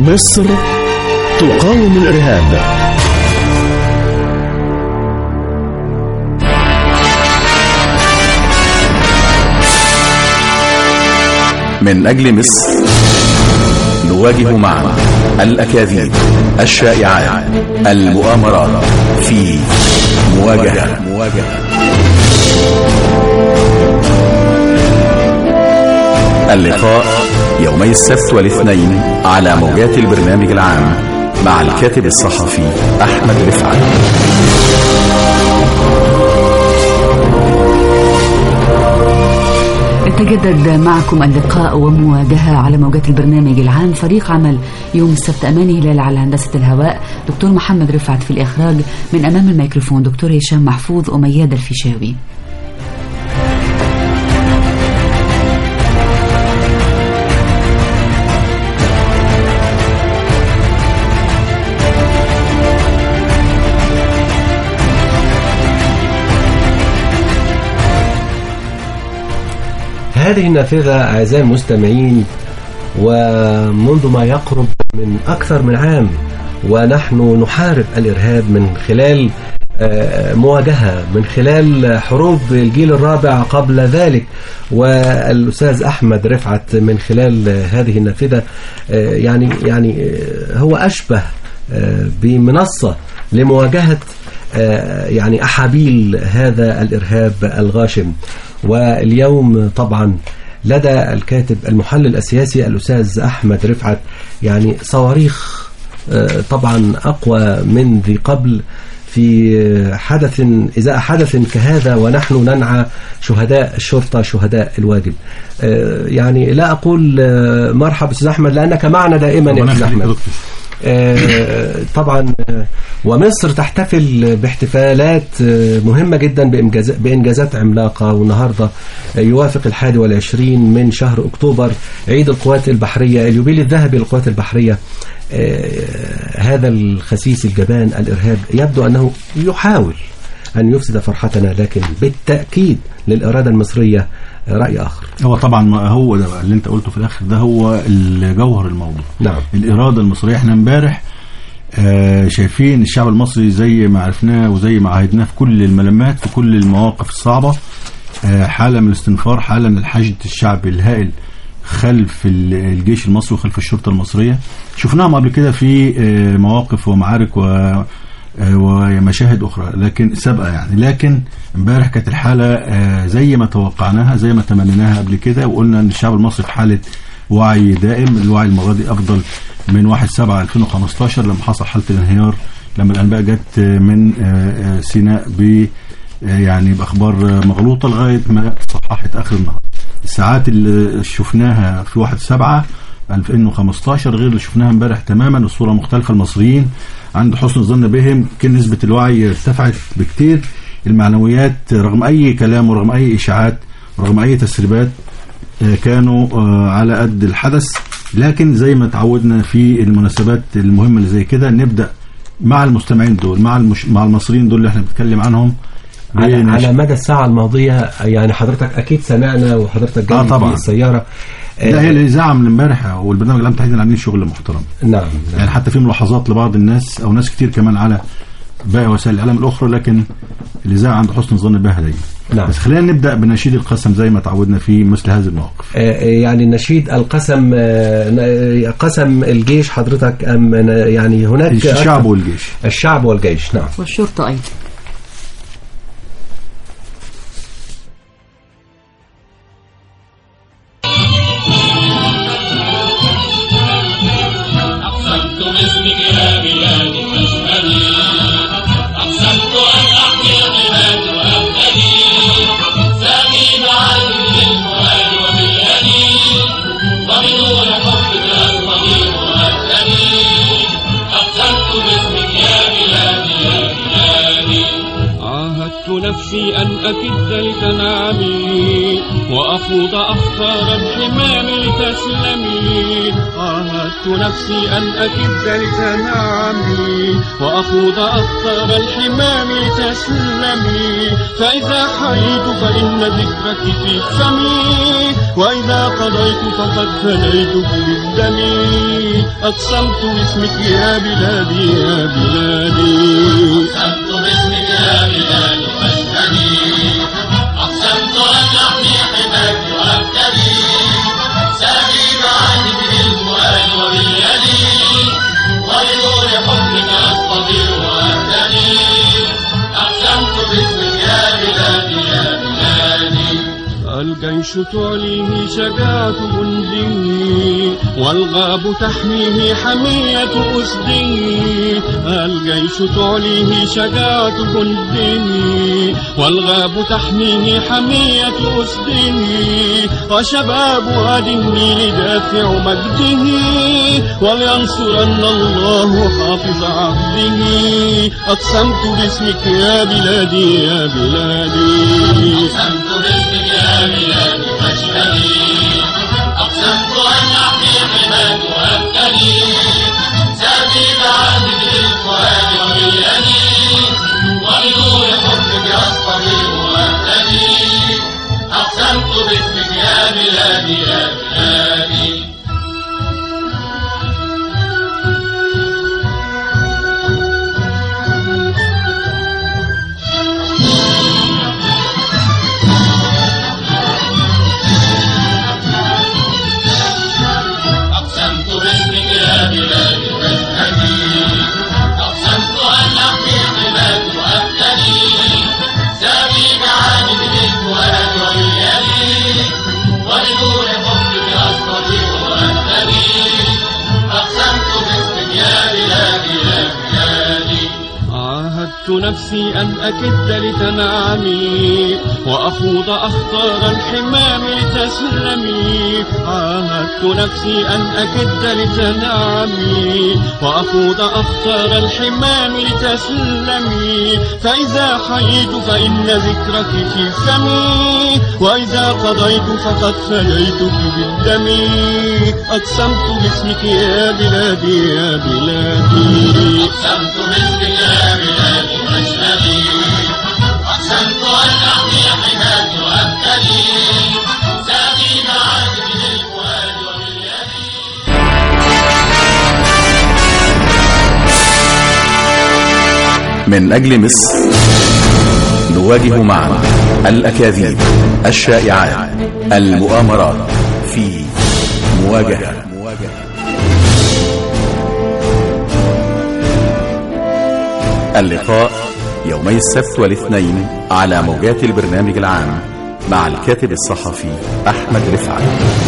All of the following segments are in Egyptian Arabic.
مصر تقاوم الإرهاب من أجل مصر نواجه معا الأكاذيب الشائعات المؤامرات في مواجهة مواجهة اللقاء يومي السبت والاثنين على موجات البرنامج العام مع الكاتب الصحفي أحمد رفعت يتجدد معكم اللقاء ومواجهة على موجات البرنامج العام فريق عمل يوم السبت أماني هلال على هندسة الهواء دكتور محمد رفعت في الإخراج من أمام الميكروفون دكتور هشام محفوظ ومياد الفيشاوي هذه النافذة أعزائي المستمعين ومنذ ما يقرب من أكثر من عام ونحن نحارب الإرهاب من خلال مواجهة من خلال حروب الجيل الرابع قبل ذلك والأستاذ أحمد رفعت من خلال هذه النافذة يعني يعني هو أشبه بمنصة لمواجهة يعني أحابيل هذا الإرهاب الغاشم واليوم طبعا لدى الكاتب المحلل السياسي الأستاذ أحمد رفعت يعني صواريخ طبعا أقوى من ذي قبل في حدث إذا حدث كهذا ونحن ننعى شهداء الشرطة شهداء الواجب يعني لا أقول مرحبا أستاذ أحمد لأنك معنا دائما يا أستاذ أحمد طبعا ومصر تحتفل باحتفالات مهمة جدا بإنجازات عملاقة والنهاردة يوافق الحادي والعشرين من شهر أكتوبر عيد القوات البحرية اليوبيل الذهبي للقوات البحرية هذا الخسيس الجبان الإرهاب يبدو أنه يحاول أن يفسد فرحتنا لكن بالتأكيد للإرادة المصرية رأي آخر هو طبعا هو ده اللي انت قلته في الآخر ده هو الجوهر الموضوع نعم الإرادة المصرية احنا امبارح آه شايفين الشعب المصري زي ما عرفناه وزي ما عهدناه في كل الملمات في كل المواقف الصعبة آه حالة من الاستنفار حالة من الحشد الشعبي الهائل خلف الجيش المصري وخلف الشرطة المصرية شفناهم قبل كده في آه مواقف ومعارك و ومشاهد أخرى لكن سابقة يعني لكن امبارح كانت الحالة زي ما توقعناها زي ما تمنيناها قبل كده وقلنا ان الشعب المصري في حالة وعي دائم الوعي المرة دي أفضل من 1 7 2015 لما حصل حالة الانهيار لما الأنباء جت من سيناء ب يعني بأخبار مغلوطة لغاية ما صححت آخر النهار الساعات اللي شفناها في 1 7 2015 غير اللي شفناها امبارح تماما الصورة مختلفة المصريين عند حسن الظن بهم كان نسبة الوعي ارتفعت بكتير المعنويات رغم أي كلام ورغم أي إشاعات ورغم أي تسريبات كانوا على قد الحدث لكن زي ما تعودنا في المناسبات المهمة اللي زي كده نبدأ مع المستمعين دول مع المش... مع المصريين دول اللي احنا بنتكلم عنهم على, على مدى الساعة الماضية يعني حضرتك أكيد سمعنا وحضرتك جاي آه طبعا. في السيارة لا هي الإذاعة من امبارح والبرنامج العام تحديدا عاملين شغل محترم نعم, نعم. يعني حتى في ملاحظات لبعض الناس أو ناس كتير كمان على باقي وسائل الإعلام الأخرى لكن الإذاعة عند حسن الظن بها دايما نعم. بس خلينا نبدأ بنشيد القسم زي ما تعودنا في مثل هذه المواقف يعني النشيد القسم قسم الجيش حضرتك أم يعني هناك الشعب والجيش الشعب والجيش نعم والشرطة أيضا نفسي أن أكد لتنامي وأ وأخوض أخطار الحمام لتسلمي عاهدت نفسي أن أكد لتنعمي وأخوض أخطار الحمام لتسلمي فإذا حييت فإن ذكرك في فمي وإذا قضيت فقد فديتك بالدم أقسمت باسمك يا بلادي يا بلادي أقسمت باسمك يا بلادي فاشهدي أقسمت أن أحمي حماك وأبتدي سأبي معك بالفؤاد وباليد ولنور حبك أستطيع وأهتدي أقسمت باسمك يا بلادي يا بلادي الجيش تعليه شجاعة جنده والغاب تحميه حمية أسده الجيش تعليه شجاعة جنده والغاب تحميه حمية أسده وشباب واد النيل دافع مجده ولينصرن الله حافظ عهده أقسمت باسمك يا بلادي يا بلادي أقسمت باسمك يا بلادي فاشهدي أقسمت أن أحمي حماك وأبتدي سأبي بعهدك بالفؤاد وباليد ولنور حبك أستطيع وأهتدي أقسمت باسمك يا بلادي يا بلادي أقسمت باسمك يا بلادي فاشهدي أقسمت أن أحمي حماك وأبتدي سأبي معاني بالفؤاد وباليد ولنور حبك أستطيع وأهتدي أقسمت باسمك يا بلادي يا بلادي عاهدت نفسي أن أكد لتنعمي وأخوض أخطار الحمام لتسلمي عاهدت نفسي أن أكد لتنعمي وأخوض أخطار الحمام لتسلمي فإذا حييت فإن ذكرك في فمي وإذا قضيت فقد فديتك بالدم أقسمت باسمك يا بلادي يا بلادي أقسمت باسمك يا بلادي فاشهدي أقسمت أن أحمي حماك وأبتدي سأبي معاك بالفؤاد وباليد من أجل مصر نواجه معا الأكاذيب الشائعات المؤامرات في مواجهة اللقاء يومي السبت والاثنين على موجات البرنامج العام مع الكاتب الصحفي أحمد رفعت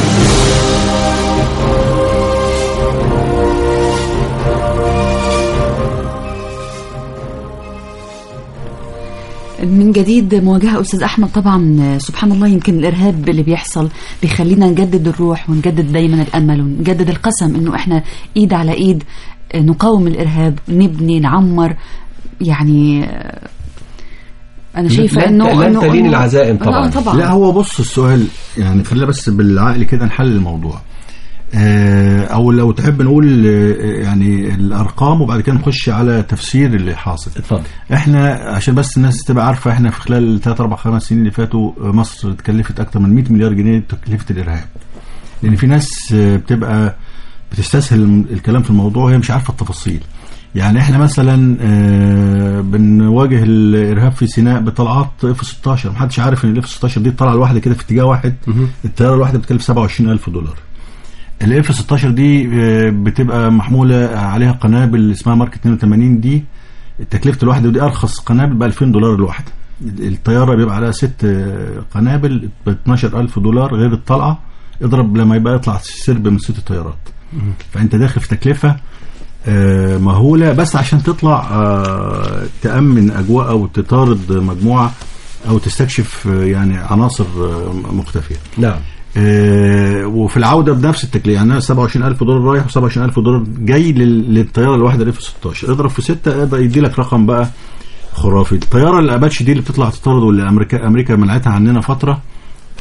من جديد مواجهة أستاذ أحمد طبعا سبحان الله يمكن الإرهاب اللي بيحصل بيخلينا نجدد الروح ونجدد دايما الأمل ونجدد القسم إنه إحنا إيد على إيد نقاوم الإرهاب نبني نعمر يعني أنا شايفة لا- إنه لا إنه- تلين إنه- العزائم طبعاً. آه طبعا لا هو بص السؤال يعني خلينا بس بالعقل كده نحل الموضوع آه، او لو تحب نقول آه، يعني الارقام وبعد كده نخش على تفسير اللي حاصل اتفضل احنا عشان بس الناس تبقى عارفه احنا في خلال 3 4 5 سنين اللي فاتوا آه، مصر اتكلفت اكتر من 100 مليار جنيه تكلفه الارهاب لان في ناس آه، بتبقى بتستسهل الكلام في الموضوع وهي مش عارفه التفاصيل يعني احنا مثلا آه، بنواجه الارهاب في سيناء بطلعات اف 16 محدش عارف ان الاف 16 دي الطلعه الواحده كده في اتجاه واحد الطياره الواحده بتكلف 27000 دولار الاف 16 دي آه، بتبقى محموله عليها قنابل اسمها مارك 82 دي تكلفه الواحده ودي ارخص قنابل ب 2000 دولار الواحده الطياره بيبقى عليها ست آه، قنابل ب 12000 دولار غير الطلعه اضرب لما يبقى يطلع سرب من ست طيارات فانت داخل في تكلفه آه، مهوله بس عشان تطلع آه، تامن اجواء او تطارد مجموعه او تستكشف آه، يعني عناصر آه، مختفيه نعم آه، وفي العوده بنفس التكلفه يعني 27000 دولار رايح و27000 دولار جاي لل- للطياره الواحده الاف 16 اضرب في 6 يقدر يدي لك رقم بقى خرافي الطياره الاباتشي دي اللي بتطلع تطارد واللي امريكا امريكا منعتها عننا فتره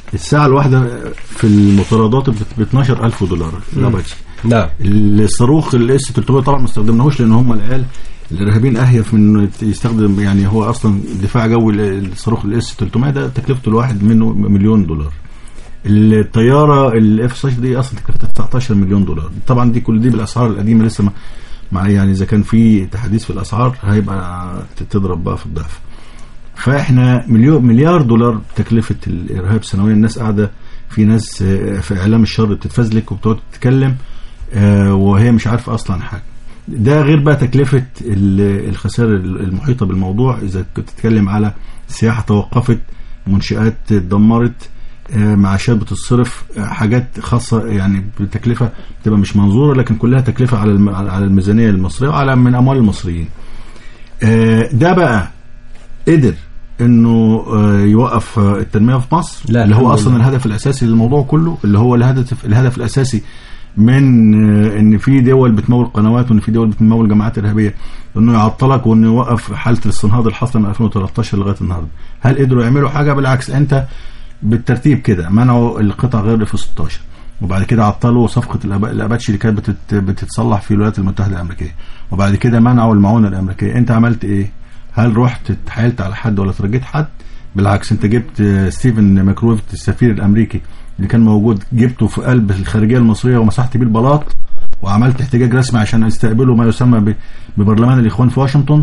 الساعه الواحده في المطاردات ب 12000 دولار الاباتشي نعم الصاروخ الاس 300 طبعا ما استخدمناهوش لان هم العيال الارهابيين اهيف من انه يستخدم يعني هو اصلا دفاع جوي الصاروخ الاس 300 ده تكلفته الواحد منه مليون دولار الطياره الاف 16 دي اصلا تكلفتها 19 مليون دولار طبعا دي كل دي بالاسعار القديمه لسه ما مع يعني اذا كان في تحديث في الاسعار هيبقى تضرب بقى في الضعف فاحنا مليون مليار دولار تكلفه الارهاب سنويا الناس قاعده في ناس آه، في اعلام الشر بتتفزلك وبتقعد تتكلم آه، وهي مش عارفه اصلا حاجه ده غير بقى تكلفه ال- الخسائر المحيطه بالموضوع اذا كنت تتكلم على سياحه توقفت منشات اتدمرت آه، معاشات بتتصرف آه، حاجات خاصه يعني بتكلفه بتبقى مش منظوره لكن كلها تكلفه على الم- على الميزانيه المصريه وعلى من اموال المصريين آه، ده بقى قدر انه آه، يوقف آه، التنميه في مصر لا، اللي هو الحمد اصلا لله. الهدف الاساسي للموضوع كله اللي هو الهدف الهدف الاساسي من آه، ان في دول بتمول قنوات وان في دول بتمول جماعات ارهابيه انه يعطلك وانه يوقف حاله الاستنهاض الحاصله من 2013 لغايه النهارده هل قدروا يعملوا حاجه بالعكس انت بالترتيب كده منعوا القطع غير اف 16 وبعد كده عطلوا صفقه الأب- الاباتشي اللي كانت بتت بتتصلح في الولايات المتحده الامريكيه وبعد كده منعوا المعونه الامريكيه انت عملت ايه هل رحت اتحايلت على حد ولا ترجيت حد بالعكس انت جبت آه، ستيفن ماكروفت السفير الامريكي اللي كان موجود جبته في قلب الخارجيه المصريه ومسحت بيه البلاط وعملت احتجاج رسمي عشان يستقبلوا ما يسمى ب- ببرلمان الاخوان في واشنطن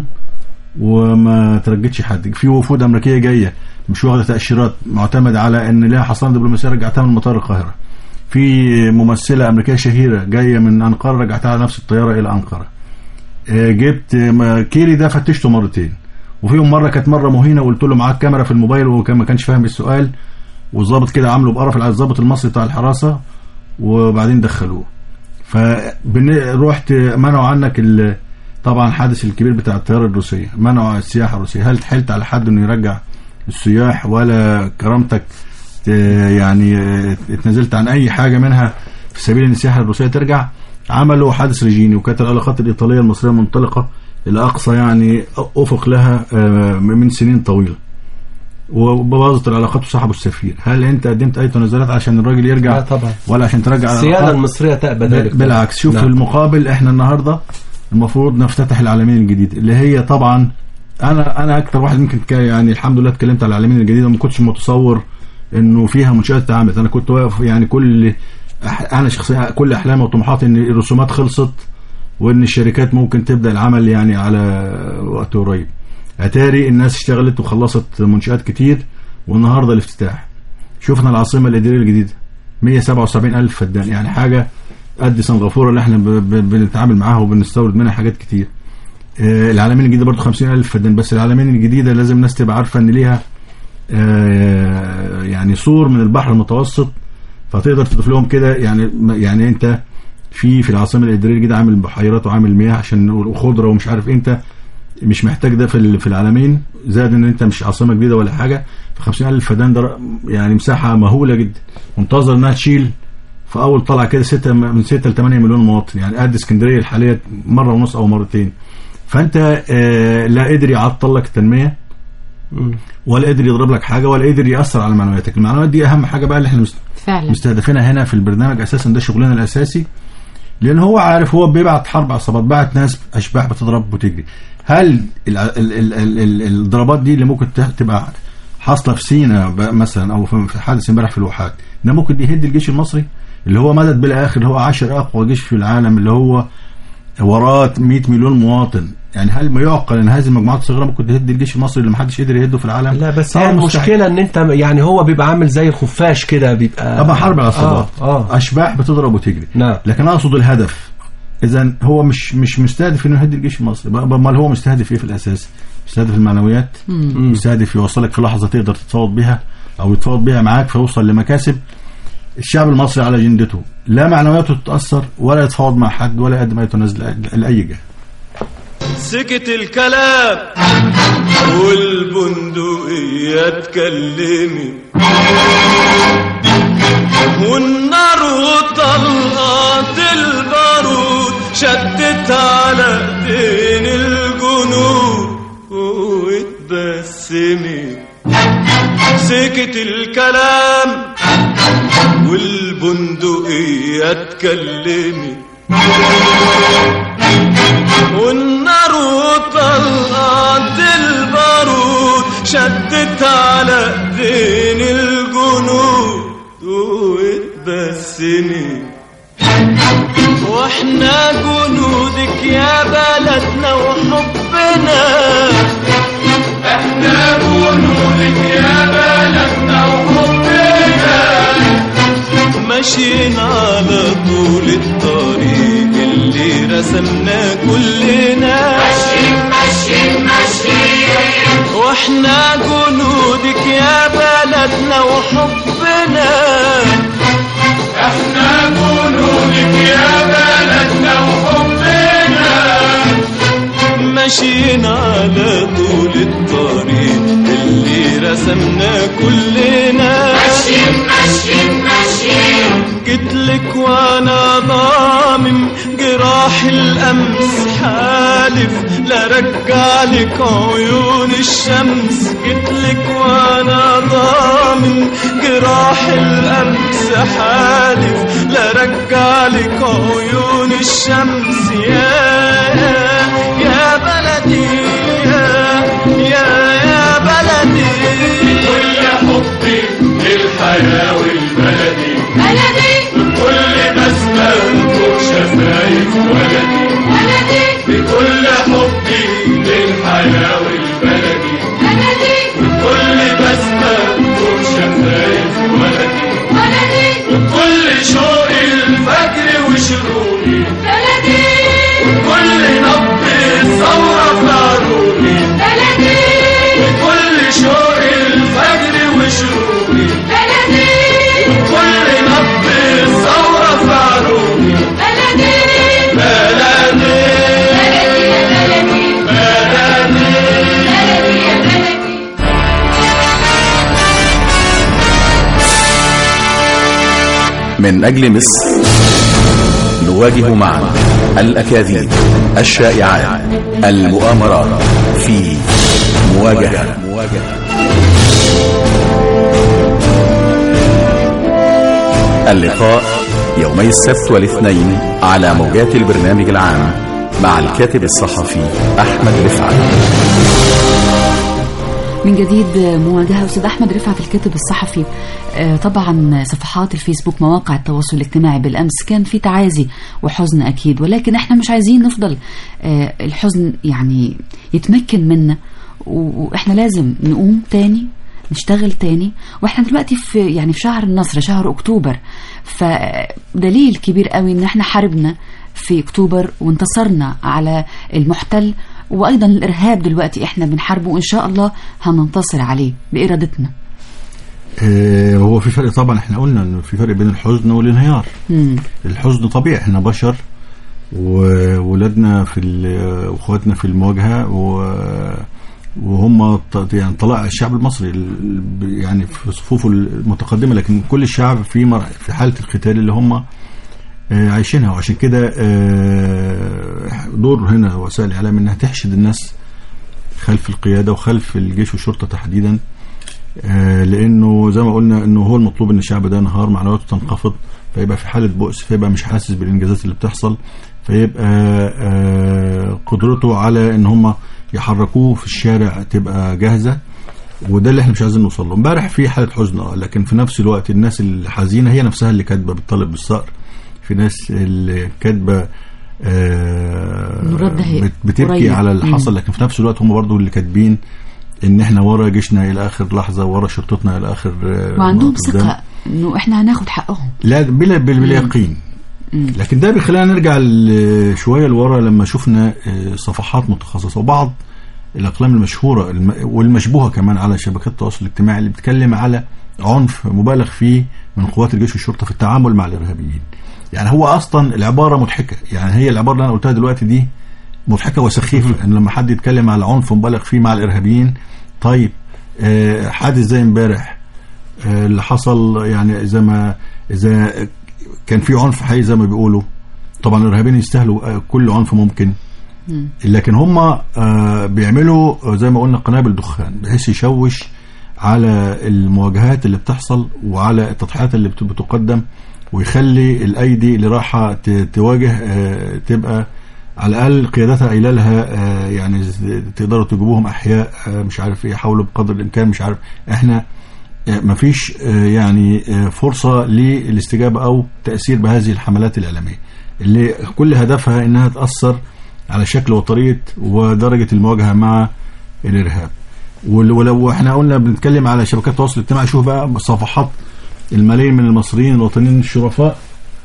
وما ترجتش حد في وفود امريكيه جايه مش واخده تاشيرات معتمده على ان لها حصانه دبلوماسيه رجعتها من مطار القاهره في ممثله امريكيه شهيره جايه من انقره رجعتها على نفس الطياره الى انقره آه، جبت آه، ما- كيري ده فتشته مرتين وفيهم مره كانت مره مهينه وقلت له معاك كاميرا في الموبايل وكان ما كانش فاهم السؤال والظابط كده عامله بقرف على الظابط المصري بتاع الحراسه وبعدين دخلوه فرحت منعوا عنك ال- طبعا الحادث الكبير بتاع الطياره الروسيه منعوا السياحه الروسيه هل تحلت على حد انه يرجع السياح ولا كرامتك ت- يعني اه، اتنازلت عن اي حاجه منها في سبيل ان السياحه الروسيه ترجع عملوا حادث ريجيني وكانت العلاقات الايطاليه المصريه منطلقه الى اقصى يعني افق لها اه، من سنين طويله وبوظت العلاقات وسحبوا السفير هل انت قدمت اي تنازلات عشان الراجل يرجع لا طبعا ولا عشان ترجع السياده العلاقات؟ المصريه تأبى ذلك بالعكس شوف نعم. في المقابل احنا النهارده المفروض نفتتح العالمين الجديد اللي هي طبعا انا انا اكتر واحد ممكن ك- يعني الحمد لله اتكلمت على العالمين الجديده وما كنتش متصور انه فيها منشات اتعملت انا كنت واقف يعني كل أح- انا شخصيا كل احلامي وطموحاتي ان الرسومات خلصت وان الشركات ممكن تبدا العمل يعني على وقت قريب اتاري الناس اشتغلت وخلصت منشات كتير والنهارده الافتتاح شفنا العاصمه الاداريه الجديده 177 الف فدان يعني حاجه قد سنغافوره اللي احنا ب- ب- بنتعامل معاها وبنستورد منها حاجات كتير آه، العالمين الجديده برضو 50 الف فدان بس العالمين الجديده لازم الناس تبقى عارفه ان ليها آه، يعني سور من البحر المتوسط فتقدر تضيف لهم كده يعني يعني انت في في العاصمه الاداريه الجديده عامل بحيرات وعامل مياه عشان وخضره ومش عارف إيه. انت مش محتاج ده في ال- في العالمين زائد ان انت مش عاصمه جديده ولا حاجه ف 50000 فدان ده ر- يعني مساحه مهوله جدا منتظر انها تشيل في اول طلعه كده 6 من 6 ل 8 مليون مواطن يعني قد اسكندريه الحاليه مره ونص او مرتين فانت آه، لا قدر يعطل لك التنميه ولا قدر يضرب لك حاجه ولا قدر ياثر على معنوياتك المعنويات دي اهم حاجه بقى اللي احنا مست- فعلا مستهدفينها هنا في البرنامج اساسا ده شغلنا الاساسي لان هو عارف هو بيبعت حرب عصابات بعت ناس اشباح بتضرب وتجري هل ال ال ال ال ال الضربات دي اللي ممكن ت- تبقى حاصله في سينا ب- مثلا او في في حادث امبارح في الواحات ده ممكن يهد الجيش المصري اللي هو مدد بلا اخر اللي هو 10 اقوى جيش في العالم اللي هو وراه 100 مليون مواطن يعني هل ما يعقل ان هذه المجموعات الصغيره ممكن تهد الجيش المصري اللي ما حدش قدر يهده في العالم لا بس طبعاً هي مستحيل. المشكله ان انت يعني هو بيبقى عامل زي الخفاش كده بيبقى طبعا حرب العصابات اه, آه. اشباح بتضرب وتجري نعم. لكن اقصد الهدف اذا هو مش مش مستهدف انه يهدي الجيش المصري بقى- بقى امال هو مستهدف ايه في الاساس مستهدف المعنويات مستهدف يوصلك في لحظه تقدر تتفاوض بها او يتفاوض بها معاك فيوصل لمكاسب الشعب المصري على جندته لا معنوياته تتاثر ولا يتفاوض مع حد ولا يقدم اي تنازل لاي جهه سكت الكلام والبندقية اتكلمت والنار وطلقات البارود شدت على ايدين الجنود واتبسمت سكت الكلام يا تكلمي والنار وطلقت البارود شدت على ايدين الجنود واتبسمي واحنا جنودك يا بلدنا وحبنا احنا جنودك يا بلدنا وحبنا ماشيين على طول الطريق اللي رسمناه كلنا ماشيين ماشيين ماشيين واحنا جنودك يا بلدنا وحبنا احنا جنودك يا بلدنا وحبنا ماشيين على طول الطريق اللي رسمناه كلنا ماشيين ماشيين ماشيين جيتلك وانا ضامم جراح الامس حالف لا رجع لك عيون الشمس جيتلك وانا ضامم جراح الامس حالف لا رجع لك عيون الشمس يا يا بلدي يا يا, يا بلدي كل حبي للحياة والبلدي بلدي كل بسمة فوق شفايف ولدي بلدي بكل حبي للحياة والبلدي بلدي كل بسمة فوق شفايف ولدي بلدي كل شوق الفجر وشروقي بلدي كل نبض الثورة في عروقي بلدي كل شوق الفجر وشروقي بلدي كل نبض الثورة في عروقي بلدي بلدي بلدي يا بلدي بلدي بلدي يا بلدي من أجل مصر نواجه معا الأكاذيب الشائعات المؤامرات في مواجهة اللقاء يومي السبت والاثنين على موجات البرنامج العام مع الكاتب الصحفي أحمد رفعت من جديد مواجهة أستاذ أحمد رفعت الكاتب الصحفي آه، طبعا صفحات الفيسبوك مواقع التواصل الاجتماعي بالأمس كان في تعازي وحزن أكيد ولكن احنا مش عايزين نفضل آه، الحزن يعني يتمكن منا و- واحنا لازم نقوم تاني نشتغل تاني واحنا دلوقتي في يعني في شهر النصر شهر اكتوبر فدليل كبير قوي ان احنا حاربنا في اكتوبر وانتصرنا على المحتل وايضا الارهاب دلوقتي احنا بنحاربه وان شاء الله هننتصر عليه بارادتنا آه، هو في فرق طبعا احنا قلنا انه في فرق بين الحزن والانهيار مم. الحزن طبيعي احنا بشر وولادنا في ال- واخواتنا في المواجهه و- وهم ط- يعني طلائع الشعب المصري ال- يعني في صفوفه المتقدمه لكن كل الشعب في مر- في حاله القتال اللي هم آه، عايشينها وعشان كده آه، دور هنا وسائل الاعلام انها تحشد الناس خلف القياده وخلف الجيش والشرطه تحديدا آه، لانه زي ما قلنا انه هو المطلوب ان الشعب ده نهار معنوياته تنخفض فيبقى في حاله بؤس فيبقى مش حاسس بالانجازات اللي بتحصل فيبقى آه، قدرته على ان هم يحركوه في الشارع تبقى جاهزه وده اللي احنا مش عايزين نوصل له امبارح في حاله حزن اه لكن في نفس الوقت الناس الحزينه هي نفسها اللي كاتبه بتطالب بالثأر في ناس اللي كاتبه آه، نرد هي- بت- بتبكي قريب. على اللي مم. حصل لكن في نفس الوقت هم برضو اللي كاتبين ان احنا ورا جيشنا الى اخر لحظه ورا شرطتنا الى اخر آه، وعندهم وقت قدام. ثقه انه احنا هناخد حقهم لا بلا بال- باليقين مم. لكن ده بيخلينا نرجع ل- شويه لورا لما شفنا آه، صفحات متخصصه وبعض الاقلام المشهوره الم- والمشبوهه كمان على شبكات التواصل الاجتماعي اللي بتتكلم على عنف مبالغ فيه من قوات الجيش والشرطه في التعامل مع الارهابيين. يعني هو اصلا العباره مضحكه، يعني هي العباره اللي انا قلتها دلوقتي دي مضحكه وسخيفه ان لما حد يتكلم على عنف مبالغ فيه مع الارهابيين طيب آه، حادث زي امبارح آه، اللي حصل يعني زي ما اذا كان في عنف حقيقي زي ما بيقولوا طبعا الارهابيين يستاهلوا آه، كل عنف ممكن لكن هم آه، بيعملوا آه، زي ما قلنا قنابل دخان بحيث يشوش على المواجهات اللي بتحصل وعلى التضحيات اللي بت- بتقدم ويخلي الايدي اللي رايحه ت- تواجه آه، تبقى على الاقل قيادتها قايله لها آه، يعني ز- تقدروا تجيبوهم احياء آه، مش عارف ايه حاولوا بقدر الامكان مش عارف احنا آه، مفيش آه، يعني آه، فرصه للاستجابه او تاثير بهذه الحملات الاعلاميه اللي كل هدفها انها تاثر على شكل وطريقه ودرجه المواجهه مع الارهاب ول- ولو احنا قلنا بنتكلم على شبكات التواصل الاجتماعي شوف بقى صفحات الملايين من المصريين الوطنيين الشرفاء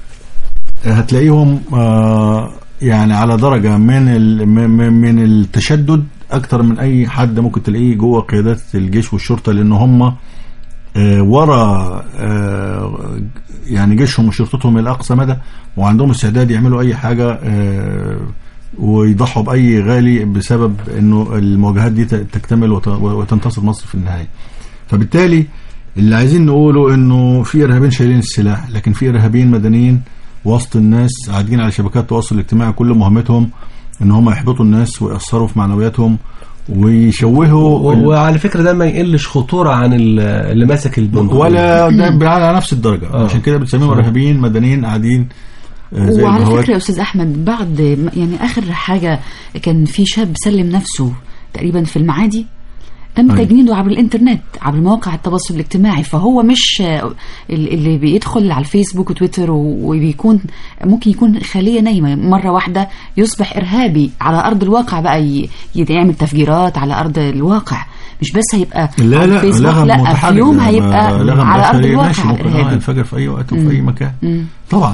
آه، هتلاقيهم آه، يعني على درجة من ال- من- من من التشدد أكتر من أي حد ممكن تلاقيه جوه قيادات الجيش والشرطة لأن هم آه، ورا آه، يعني جيشهم وشرطتهم إلى أقصى مدى وعندهم استعداد يعملوا أي حاجة آه، ويضحوا بأي غالي بسبب إنه المواجهات دي ت- تكتمل وت- وتنتصر مصر في النهاية. فبالتالي اللي عايزين نقوله انه في ارهابيين شايلين السلاح لكن في ارهابيين مدنيين وسط الناس قاعدين على شبكات التواصل الاجتماعي كل مهمتهم ان هم يحبطوا الناس ويأثروا في معنوياتهم ويشوهوا ال- وعلى فكره ده ما يقلش خطوره عن ال- اللي ماسك البندق ولا ده على نفس الدرجه آه. عشان كده بنسميهم ارهابيين مدنيين قاعدين آه، زي وعلى البهوات فكره يا استاذ احمد بعد يعني اخر حاجه كان في شاب سلم نفسه تقريبا في المعادي تم أيوة. تجنيده عبر الانترنت عبر مواقع التواصل الاجتماعي فهو مش آه، ال- اللي بيدخل على الفيسبوك وتويتر و- وبيكون ممكن يكون خليه نايمه مره واحده يصبح ارهابي على ارض الواقع بقى ي- يعمل تفجيرات على ارض الواقع مش بس هيبقى لا على لا الفيسبوك لغم لا في متحرك يوم ده هيبقى لغم على ارض داخلي الواقع ماشي ممكن اه ارهابي ينفجر في اي وقت وفي اي مكان مم. طبعا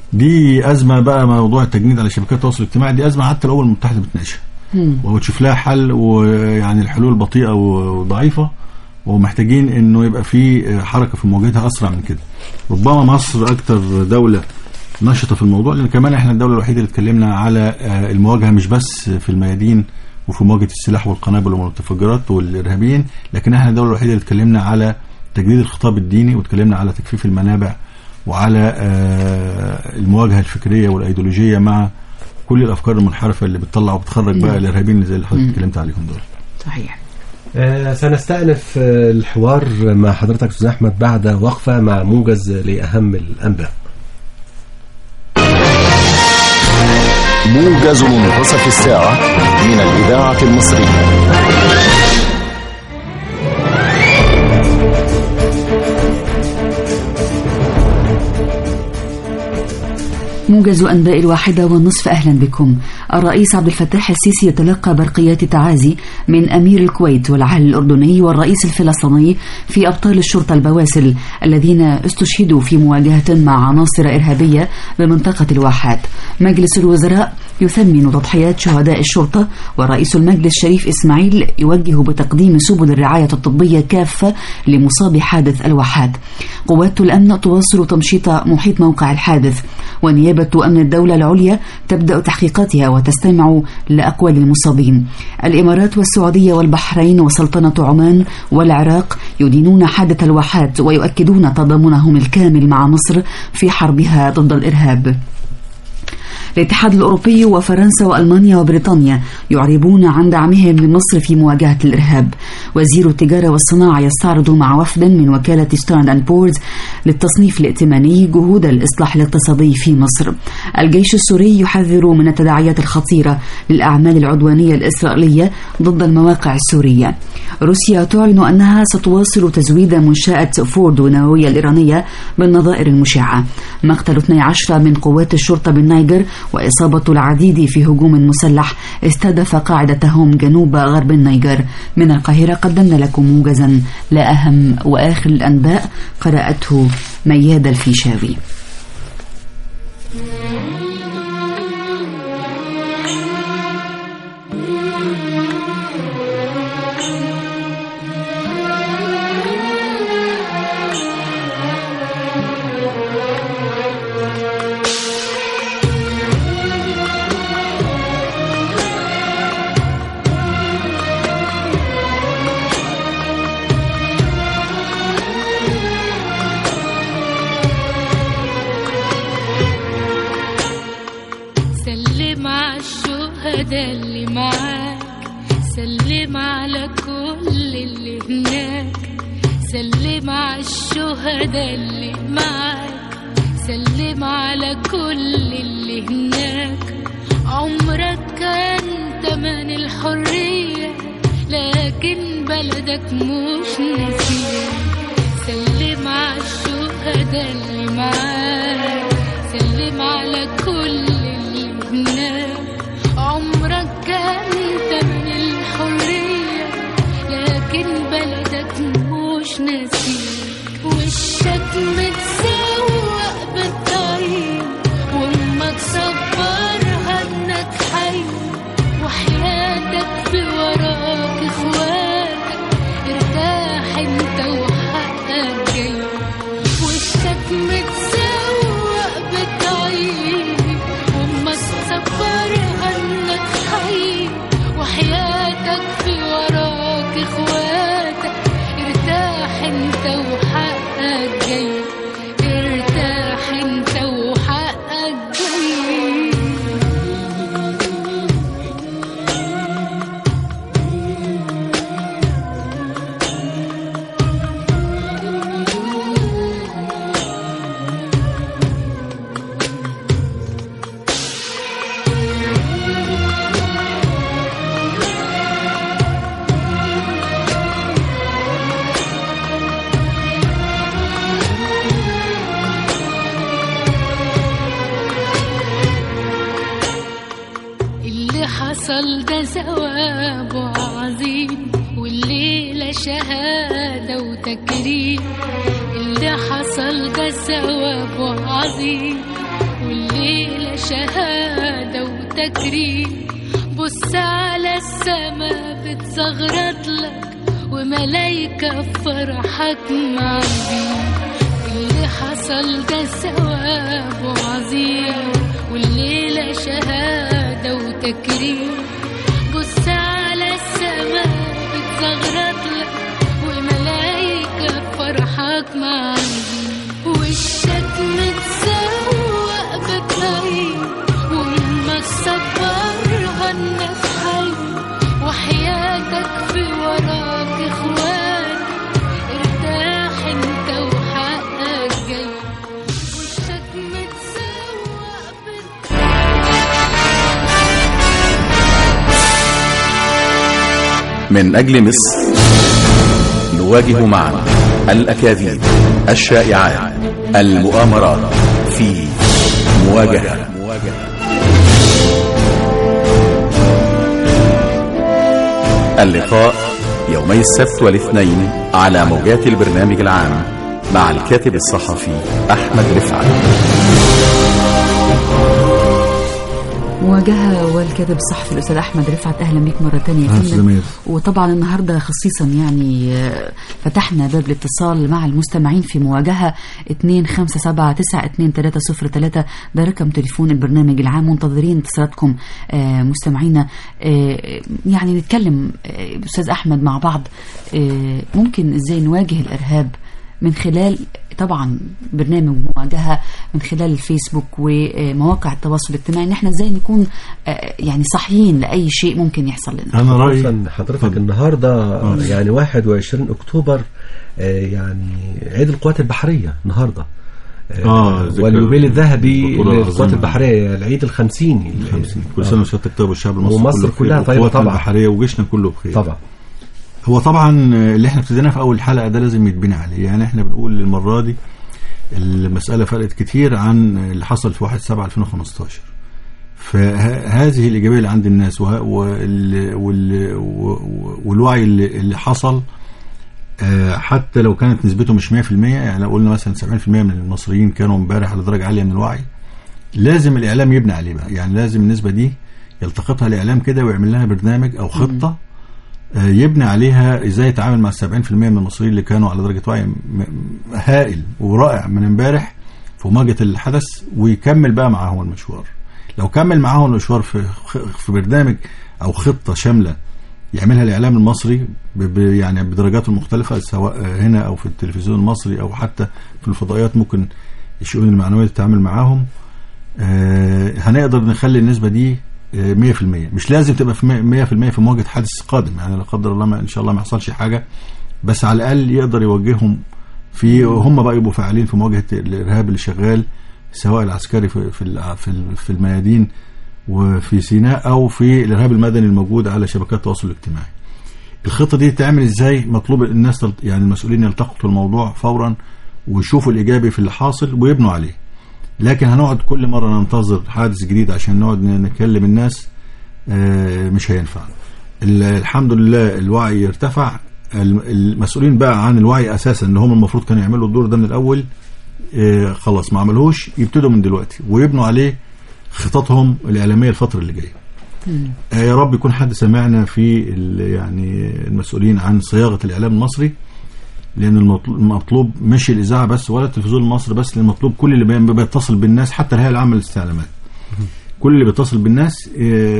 دي ازمه بقى موضوع التجنيد على شبكات التواصل الاجتماعي دي ازمه حتى الامم المتحده بتناقشها مم. وتشوف لها حل ويعني الحلول بطيئه وضعيفه ومحتاجين انه يبقى في حركه في مواجهتها اسرع من كده ربما مصر اكتر دوله نشطه في الموضوع لان كمان احنا الدوله الوحيده اللي اتكلمنا على آه، المواجهه مش بس في الميادين وفي مواجهه السلاح والقنابل والمتفجرات والارهابيين لكن احنا الدوله الوحيده اللي اتكلمنا على تجديد الخطاب الديني واتكلمنا على تجفيف المنابع وعلى آه، المواجهه الفكريه والايديولوجيه مع كل الافكار المنحرفه اللي بتطلع وبتخرج بقى نعم. الارهابيين اللي زي اللي حضرتك مم. اتكلمت عليهم دول صحيح آه سنستأنف آه، الحوار مع حضرتك أستاذ أحمد بعد وقفة مع موجز لأهم الأنباء موجز منتصف الساعة من الإذاعة المصرية موجز أنباء الواحدة والنصف أهلا بكم الرئيس عبد الفتاح السيسي يتلقى برقيات تعازي من أمير الكويت والعهل الأردني والرئيس الفلسطيني في أبطال الشرطة البواسل الذين استشهدوا في مواجهة مع عناصر إرهابية بمنطقة الواحات مجلس الوزراء يثمن تضحيات شهداء الشرطة ورئيس المجلس شريف إسماعيل يوجه بتقديم سبل الرعاية الطبية كافة لمصاب حادث الواحات قوات الأمن تواصل تمشيط محيط موقع الحادث ونيابة أمن الدولة العليا تبدأ تحقيقاتها وتستمع لأقوال المصابين الإمارات والسعودية والبحرين وسلطنة عمان والعراق يدينون حادث الواحات ويؤكدون تضامنهم الكامل مع مصر في حربها ضد الإرهاب الاتحاد الأوروبي وفرنسا وألمانيا وبريطانيا يعربون عن دعمهم لمصر في مواجهة الإرهاب وزير التجارة والصناعة يستعرض مع وفد من وكالة ستاند أند بورز للتصنيف الائتماني جهود الإصلاح الاقتصادي في مصر الجيش السوري يحذر من التداعيات الخطيرة للأعمال العدوانية الإسرائيلية ضد المواقع السورية روسيا تعلن أنها ستواصل تزويد منشأة فورد النووية الإيرانية بالنظائر المشعة مقتل 12 من قوات الشرطة بالنيجر وإصابة العديد في هجوم مسلح استهدف قاعدتهم جنوب غرب النيجر من القاهرة قدمنا لكم موجزا لأهم وآخر الأنباء قرأته مياد الفيشاوي سلم على الشهداء اللي معاك سلم على كل اللي هناك سلم على الشهداء اللي معاك سلم على كل اللي هناك عمرك كان تمن الحرية لكن بلدك مش نسيان سلم على الشهداء اللي معاك سلم على كل اللي هناك عمرك كان تمن الحرية لكن بلدك مش ناسيك وشك متسوق بالطريق وامك صبرها انك حي وحياتك في وراك اخواتك ارتاح انت وحقك جاي وشك متسوق بالطريق وامك صبرها انك حي وحياتك في وراك اخواتك ارتاح انت وحقك جاي ارتاح انت وحقك جاي اللي حصل ده ثواب عظيم والليلة شهادة وتكريم اللي حصل ده ثواب عظيم والليلة شهادة وتكريم بص على السما بتزغرط لك وملايكة في فرحك معدين اللي حصل ده ثواب عظيم والليلة شهادة وتكريم بص على السماء بتزغرط لك وملايكة فرحك معاندين وشك متسوق بطريق وامك صبرها انك حي وحياتك في وراك اخواتك ارتاح انت وحقك جاي وشك متسوق بطريق من أجل مصر نواجه معا الأكاذيب الشائعات المؤامرات في مواجهة اللقاء يومي السبت والاثنين على موجات البرنامج العام مع الكاتب الصحفي أحمد رفعت مواجهة والكاتب الصحفي الأستاذ أحمد رفعت أهلا بك مرة تانية يا أهلا فندم. زميل. وطبعا النهاردة خصيصا يعني آه، فتحنا باب الاتصال مع المستمعين في مواجهة 257 ده رقم تليفون البرنامج العام منتظرين اتصالاتكم آه، مستمعينا آه، يعني نتكلم آه، أستاذ أحمد مع بعض آه، ممكن إزاي نواجه الإرهاب من خلال طبعا برنامج مواجهة من خلال الفيسبوك ومواقع التواصل الاجتماعي ان احنا ازاي نكون آه، يعني صحيين لأي شيء ممكن يحصل لنا انا رايي خصوصا حضرتك اتفضل. النهارده آه. يعني 21 اكتوبر آه، يعني عيد القوات البحريه النهارده آه، ذكر واليوبيل الذهبي البطولة للقوات العظيمة. البحريه العيد الخمسيني خمسين. كل سنه وسيادتك طيب والشعب المصري ومصر كله بخير. كلها طيبة وقواتنا طبعا. البحريه وجيشنا كله بخير طبعا هو طبعا اللي احنا ابتديناه في اول حلقه ده لازم يتبني عليه يعني احنا بنقول المره دي المساله فرقت كتير عن اللي حصل في 1 7 2015 فهذه الايجابيه اللي عند الناس وه- وال وال و- والوعي اللي, اللي حصل آه، حتى لو كانت نسبته مش 100% يعني لو قلنا مثلا 70% من المصريين كانوا امبارح على درجه عاليه من الوعي لازم الاعلام يبني عليه بقى يعني لازم النسبه دي يلتقطها الاعلام كده ويعمل لها برنامج او خطه آه، يبني عليها ازاي يتعامل مع 70% من المصريين اللي كانوا على درجه وعي م- م- هائل ورائع من امبارح في مواجهه الحدث ويكمل بقى معاهم المشوار لو كمل معاهم المشوار في في برنامج او خطه شامله يعملها الاعلام المصري ب- ب- يعني بدرجاته المختلفه سواء هنا او في التلفزيون المصري او حتى في الفضائيات ممكن الشؤون المعنويه تتعامل معاهم آه، هنقدر نخلي النسبه دي آه، 100% مش لازم تبقى في 100% في مواجهه حادث قادم يعني لا قدر الله ما ان شاء الله ما يحصلش حاجه بس على الاقل يقدر يوجههم في هم بقى يبقوا فاعلين في مواجهه الارهاب اللي شغال سواء العسكري في في ال- في ال- في الميادين وفي سيناء او في الارهاب المدني الموجود على شبكات التواصل الاجتماعي. الخطه دي تعمل ازاي؟ مطلوب الناس تلت- يعني المسؤولين يلتقطوا الموضوع فورا ويشوفوا الايجابي في اللي حاصل ويبنوا عليه. لكن هنقعد كل مره ننتظر حادث جديد عشان نقعد ن- نكلم الناس آه، مش هينفع. ال- الحمد لله الوعي ارتفع الم- المسؤولين بقى عن الوعي اساسا ان هم المفروض كانوا يعملوا الدور ده من الاول آه، خلاص ما عملوش يبتدوا من دلوقتي ويبنوا عليه خططهم الاعلاميه الفتره اللي جايه. آه، يا رب يكون حد سمعنا في ال- يعني المسؤولين عن صياغه الاعلام المصري لان المطل- المطلوب مش الاذاعه بس ولا التلفزيون المصري بس لأن المطلوب كل اللي بي- بيتصل بالناس حتى الهيئه العامه للاستعلامات كل اللي بيتصل بالناس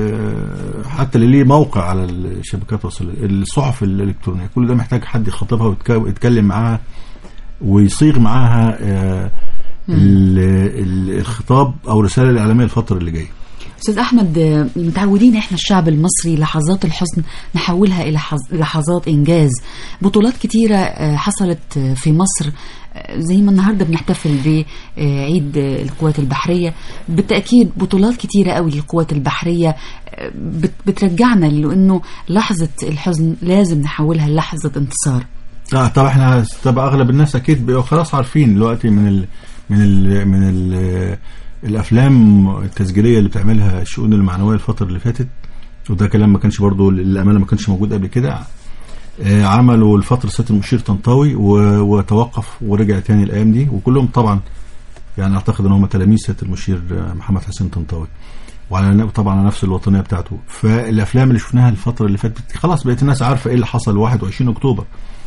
آه، حتى اللي ليه موقع على الشبكات التواصل الصحف الالكترونيه كل ده محتاج حد يخاطبها ويتك- ويتكلم معاها ويصيغ معاها آه، ال- ال- الخطاب او الرساله الاعلاميه الفتره اللي جايه استاذ احمد آه، متعودين احنا الشعب المصري لحظات الحزن نحولها الى حظ- لحظات انجاز بطولات كتيره آه، حصلت آه، في مصر آه، زي ما النهارده بنحتفل بعيد آه، القوات البحريه بالتاكيد بطولات كتيره قوي للقوات البحريه آه، بت- بترجعنا لانه لحظه الحزن لازم نحولها للحظه انتصار اه طب احنا طب اغلب الناس اكيد بقوا خلاص عارفين دلوقتي من ال من ال من ال الافلام التسجيليه اللي بتعملها الشؤون المعنويه الفتره اللي فاتت وده كلام ما كانش برضو للامانه ما كانش موجود قبل كده آه، عملوا الفتره سياده المشير طنطاوي و- وتوقف ورجع تاني الايام دي وكلهم طبعا يعني اعتقد ان هم تلاميذ سياده المشير آه، محمد حسين طنطاوي وعلى طبعا على نفس الوطنيه بتاعته فالافلام اللي شفناها الفتره اللي فاتت خلاص بقت الناس عارفه ايه اللي حصل 21 اكتوبر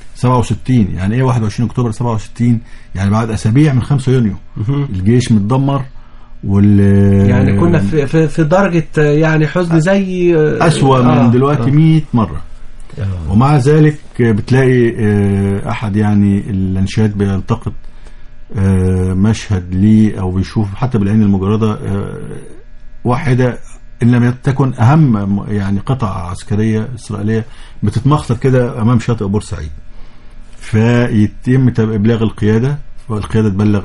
67 يعني ايه 21 اكتوبر 67 يعني بعد اسابيع من 5 يونيو الجيش متدمر وال يعني كنا في في, في درجه آه، يعني حزن زي آه، أسوأ من آه، دلوقتي آه. 100 مرة آه. ومع ذلك بتلاقي آه، أحد يعني الأنشاد بيلتقط آه، مشهد ليه أو بيشوف حتى بالعين المجردة آه، واحدة إن لم تكن أهم يعني قطع عسكرية إسرائيلية بتتمخطر كده أمام شاطئ بورسعيد فيتم تب- إبلاغ القيادة والقيادة تبلغ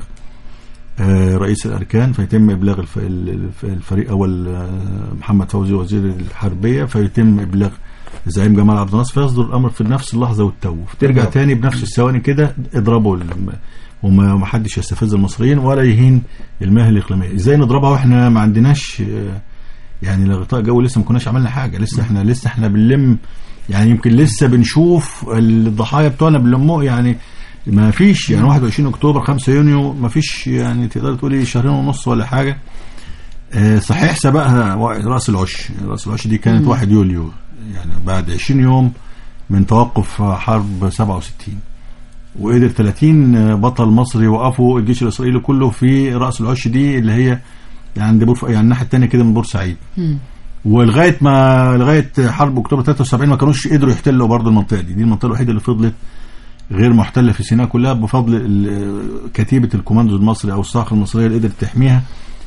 آه، رئيس الاركان فيتم ابلاغ الف- الف- الفريق اول آه، محمد فوزي وزير الحربيه فيتم ابلاغ زعيم جمال عبد الناصر فيصدر الامر في نفس اللحظه والتو ترجع نعم. تاني بنفس الثواني كده اضربوا الم- وما ما حدش يستفز المصريين ولا يهين المياه الاقليميه ازاي نضربها واحنا ما عندناش آه، يعني لا غطاء جوي لسه ما كناش عملنا حاجه لسه احنا لسه احنا بنلم يعني يمكن لسه بنشوف الضحايا بتوعنا بنلمه يعني ما فيش يعني 21 اكتوبر 5 يونيو ما فيش يعني تقدر تقولي شهرين ونص ولا حاجه آه، صحيح سبقها وا- راس العش راس العش دي كانت 1 يوليو يعني بعد 20 يوم من توقف حرب 67 وقدر 30 بطل مصري وقفوا الجيش الاسرائيلي كله في راس العش دي اللي هي يعني عند بور يعني الناحيه الثانيه كده من بورسعيد ولغايه ما لغايه حرب اكتوبر 73 ما كانوش قدروا يحتلوا برضه المنطقه دي دي المنطقه الوحيده اللي فضلت غير محتله في سيناء كلها بفضل ال- كتيبه الكوماندو المصري او الصاعقه المصريه اللي قدرت تحميها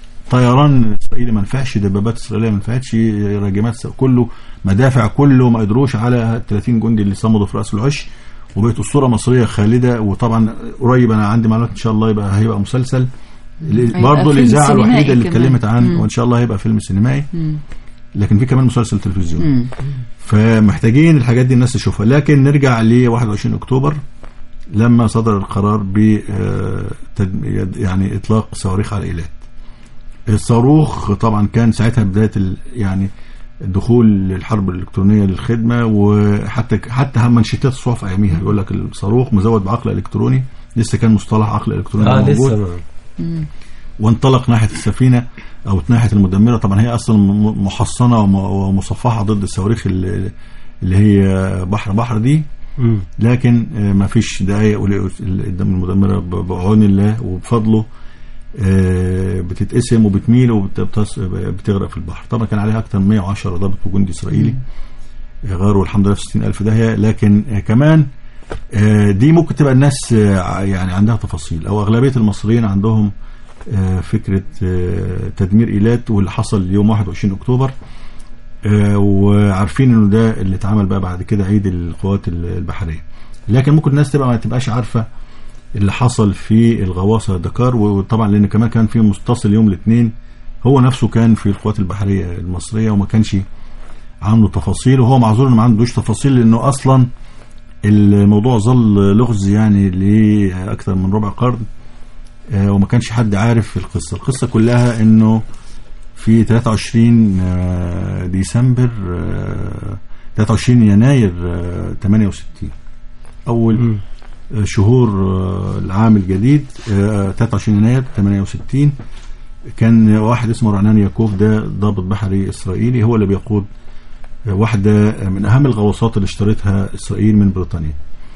طيران اسرائيلي ما نفعش دبابات اسرائيليه ما نفعتش راجمات س- كله مدافع كله ما قدروش على 30 جندي اللي صمدوا في راس العش وبقت اسطوره مصريه خالده وطبعا قريب انا عندي معلومات ان شاء الله يبقى هيبقى مسلسل هيبقى برضه فيلم الاذاعه سينمائي الوحيده اللي كمان. اتكلمت عن مم. وان شاء الله هيبقى فيلم سينمائي مم. لكن في كمان مسلسل تلفزيوني مم. فمحتاجين الحاجات دي الناس تشوفها لكن نرجع ل 21 اكتوبر لما صدر القرار ب آه، تد- يعني اطلاق صواريخ على ايلات الصاروخ طبعا كان ساعتها بدايه ال- يعني دخول الحرب الالكترونيه للخدمه وحتى حتى هم منشطات الصحف اياميها يقول لك الصاروخ مزود بعقل الكتروني لسه كان مصطلح عقل الكتروني اه موجود لسه ما- وانطلق ناحيه السفينه او ناحيه المدمره طبعا هي اصلا م- محصنه وم- ومصفحه ضد الصواريخ اللي اللي هي بحر بحر دي مم. لكن آه، ما فيش دقايق ولقوا ال- قدام المدمره ب- بعون الله وبفضله آه، بتتقسم وبتميل وبتغرق في البحر طبعا كان عليها اكثر من 110 ضابط وجندي اسرائيلي آه، غاروا الحمد لله في 60000 داهيه لكن آه، كمان آه، دي ممكن تبقى الناس آه، يعني عندها تفاصيل او اغلبيه المصريين عندهم آه، فكره آه، تدمير ايلات واللي حصل يوم 21 اكتوبر آه، وعارفين انه ده اللي اتعمل بقى بعد كده عيد القوات البحريه لكن ممكن الناس تبقى ما تبقاش عارفه اللي حصل في الغواصه دكار وطبعا لان كمان كان في متصل يوم الاثنين هو نفسه كان في القوات البحريه المصريه وما كانش عنده تفاصيل وهو معذور انه ما عندوش تفاصيل لانه اصلا الموضوع ظل لغز يعني لاكثر من ربع قرن آه، وما كانش حد عارف القصه القصه كلها انه في 23 آه، ديسمبر آه، 23 يناير آه، 68 اول آه، شهور آه، العام الجديد آه، 23 يناير 68 كان واحد اسمه رعنان ياكوف ده ضابط بحري اسرائيلي هو اللي بيقود آه، واحده من اهم الغواصات اللي اشترتها اسرائيل من بريطانيا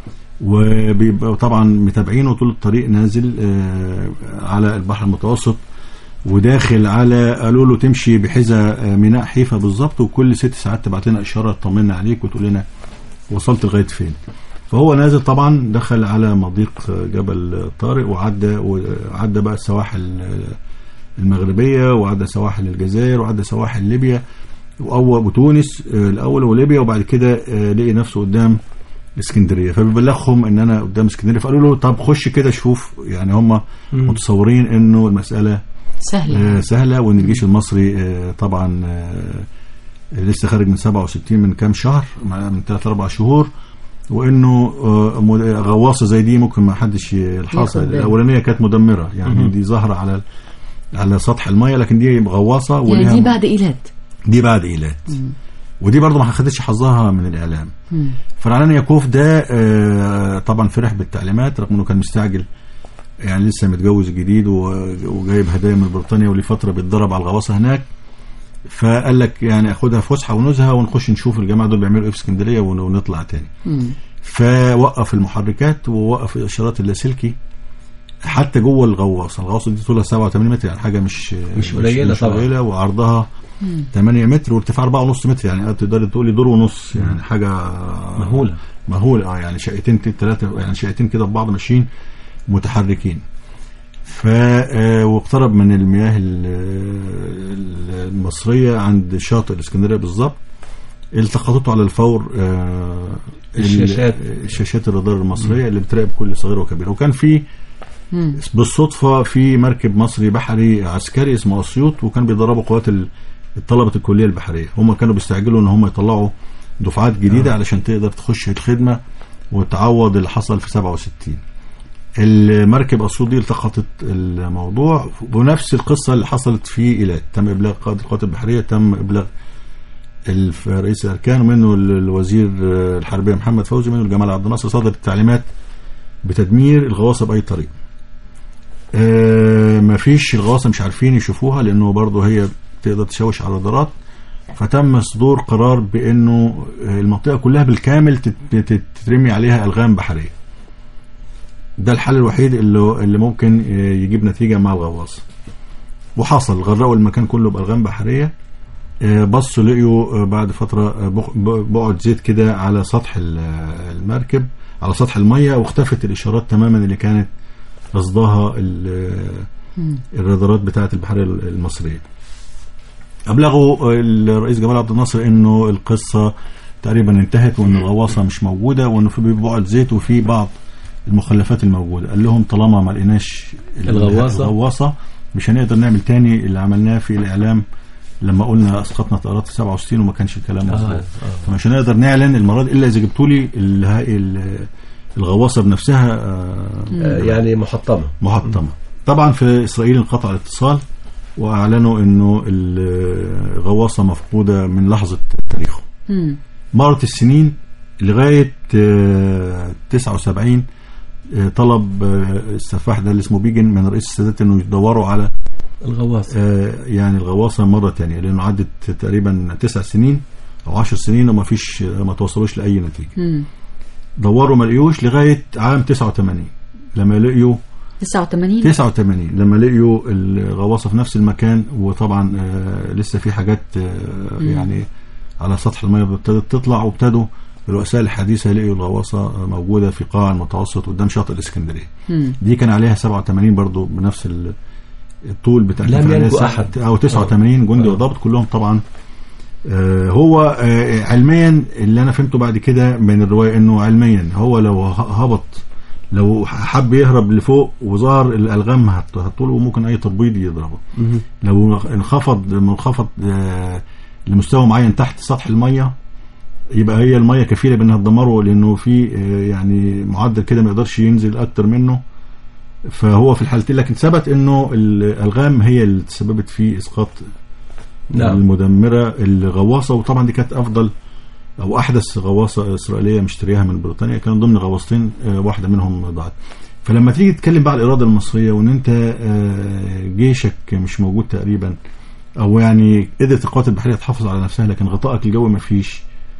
وبيبقى طبعا متابعينه طول الطريق نازل آه، على البحر المتوسط وداخل على قالوا له تمشي بحذاء آه، ميناء حيفا بالظبط وكل ست ساعات تبعت لنا اشاره تطمنا عليك وتقول لنا وصلت لغايه فين فهو نازل طبعا دخل على مضيق آه، جبل طارق وعدى وعدى بقى السواحل آه، المغربيه وعدى سواحل الجزائر وعدى سواحل ليبيا واول وتونس آه، الاول وليبيا وبعد كده آه، لقي نفسه قدام اسكندريه فبيبلغهم ان انا قدام اسكندريه فقالوا له طب خش كده شوف يعني هم متصورين انه المساله سهلة آه، سهله وان الجيش المصري آه، طبعا آه، لسه خارج من 67 من كام شهر مع- من 3 4 شهور وانه آه، مد- غواصه زي دي ممكن ما حدش يلحظها ياخد باله. الاولانيه كانت مدمره يعني دي ظاهره على على سطح الميه لكن دي غواصه يعني وليها دي بعد إيلات دي بعد ايلات ودي برضه ما خدتش حظها من الاعلام مم. فرعلان ياكوف ده آه، طبعا فرح بالتعليمات رغم انه كان مستعجل يعني لسه متجوز جديد و- وجايب هدايا من بريطانيا ولفتره بيتدرب على الغواصه هناك فقال لك يعني اخدها فسحه ونزهه ونخش نشوف الجماعه دول بيعملوا ايه في اسكندريه ون- ونطلع تاني مم. فوقف المحركات ووقف الاشارات اللاسلكي حتى جوه الغواصه الغواصه دي طولها 87 متر يعني حاجه مش مش قليلة مش طبعا. قليله وعرضها 8 متر وارتفاع 4.5 متر يعني تقدر تقولي دور ونص يعني حاجه مهولة. مهوله اه يعني شقتين ثلاثه يعني شقتين كده ببعض ماشيين متحركين ف آه، واقترب من المياه ال- ال- المصريه عند شاطئ الاسكندريه بالظبط التقطته على الفور آه، ال- الشاشات. الشاشات الرادار المصريه اللي بتراقب كل صغيره وكبيره وكان في مم. بالصدفه في مركب مصري بحري عسكري اسمه اسيوط وكان بيدربوا قوات ال- الطلبه الكليه البحريه هم كانوا بيستعجلوا ان هم يطلعوا دفعات جديده آه. علشان تقدر تخش الخدمه وتعوض اللي حصل في 67 المركب اسيوط دي التقطت الموضوع ونفس القصه اللي حصلت في ايلات تم ابلاغ قائد القوات البحريه تم ابلاغ الف- رئيس الاركان ومنه ال- الوزير آه، الحربيه محمد فوزي منه الجمال عبد الناصر صدرت التعليمات بتدمير الغواصه باي طريقه آه، مفيش الغواصه مش عارفين يشوفوها لانه برضه هي تقدر تشوش على الرادارات فتم صدور قرار بانه آه، المنطقه كلها بالكامل تت- تت- تترمي عليها الغام بحريه ده الحل الوحيد اللي اللي ممكن آه، يجيب نتيجه مع الغواصه وحصل غرقوا المكان كله بالغام بحريه آه، بصوا لقيوا آه، بعد فتره آه، بق- ب- بقعد زيت كده على سطح ال- آه، المركب على سطح الميه واختفت الاشارات تماما اللي كانت قصدها ال- الرادارات بتاعه البحريه المصريه ابلغوا الرئيس جمال عبد الناصر انه القصه تقريبا انتهت وان الغواصه مش موجوده وانه في بعد زيت وفي بعض المخلفات الموجوده قال لهم طالما ما لقيناش ال- الغواصة. الغواصه مش هنقدر نعمل تاني اللي عملناه في الاعلام لما قلنا اسقطنا طائرات في 67 وما كانش الكلام مظبوط آه. فمش هنقدر نعلن المره دي الا اذا جبتوا لي ال- ال- الغواصه بنفسها آه، آه، يعني محطمة محطمه طبعا في اسرائيل انقطع الاتصال واعلنوا انه الغواصه مفقوده من لحظه تاريخه مم. مرت السنين لغايه آه، 79 آه، طلب آه، السفاح ده اللي اسمه بيجن من رئيس السادات انه يدوروا على الغواصة آه، يعني الغواصه مره تانية لانه عدت تقريبا تسع سنين او عشر سنين وما فيش ما توصلوش لاي نتيجه مم. دوروا ما لقيوش لغايه عام 89 لما لقيوا 89 89 لما لقيوا الغواصه في نفس المكان وطبعا آه لسه في حاجات آه يعني على سطح الميه ابتدت تطلع وابتدوا الرؤساء الحديثه لقيوا الغواصه آه، موجوده في قاع المتوسط قدام شاطئ الاسكندريه مم. دي كان عليها 87 برضو بنفس ال- الطول بتاع لم كان عليها ينجو سبعة- أحد. او 89 جندي وضابط كلهم طبعا آه، هو آه، علميا اللي انا فهمته بعد كده من الروايه انه علميا هو لو ه- هبط لو حب يهرب لفوق وظهر الالغام هت- هتطوله وممكن اي تربيط يضربه لو انخفض لما انخفض آه، لمستوى معين تحت سطح الميه يبقى هي الميه كفيله بانها تدمره لانه في آه، يعني معدل كده ما يقدرش ينزل اكتر منه فهو في الحالتين لكن ثبت انه الالغام هي اللي تسببت في اسقاط نعم. المدمره الغواصه وطبعا دي كانت افضل او احدث غواصه اسرائيليه مشتريها من بريطانيا كان ضمن غواصتين آه، واحده منهم ضاعت فلما تيجي تتكلم بقى على الاراده المصريه وان انت آه، جيشك مش موجود تقريبا او يعني قدرت القوات البحريه تحافظ على نفسها لكن غطائك الجوي ما فيش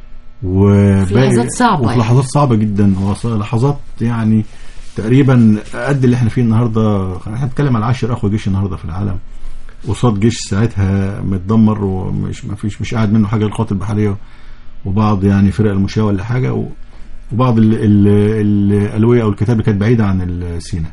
وباقي- في لحظات صعبة وفي يعني. لحظات صعبه جدا وص- لحظات يعني تقريبا قد اللي احنا فيه النهارده احنا بنتكلم على 10 اقوى جيش النهارده في العالم قصاد جيش ساعتها متدمر ومش ما فيش مش قاعد منه حاجه القوات البحريه وبعض يعني فرق المشاة ولا حاجه و- وبعض ال- ال- الالويه او الكتاب اللي كانت بعيده عن السيناء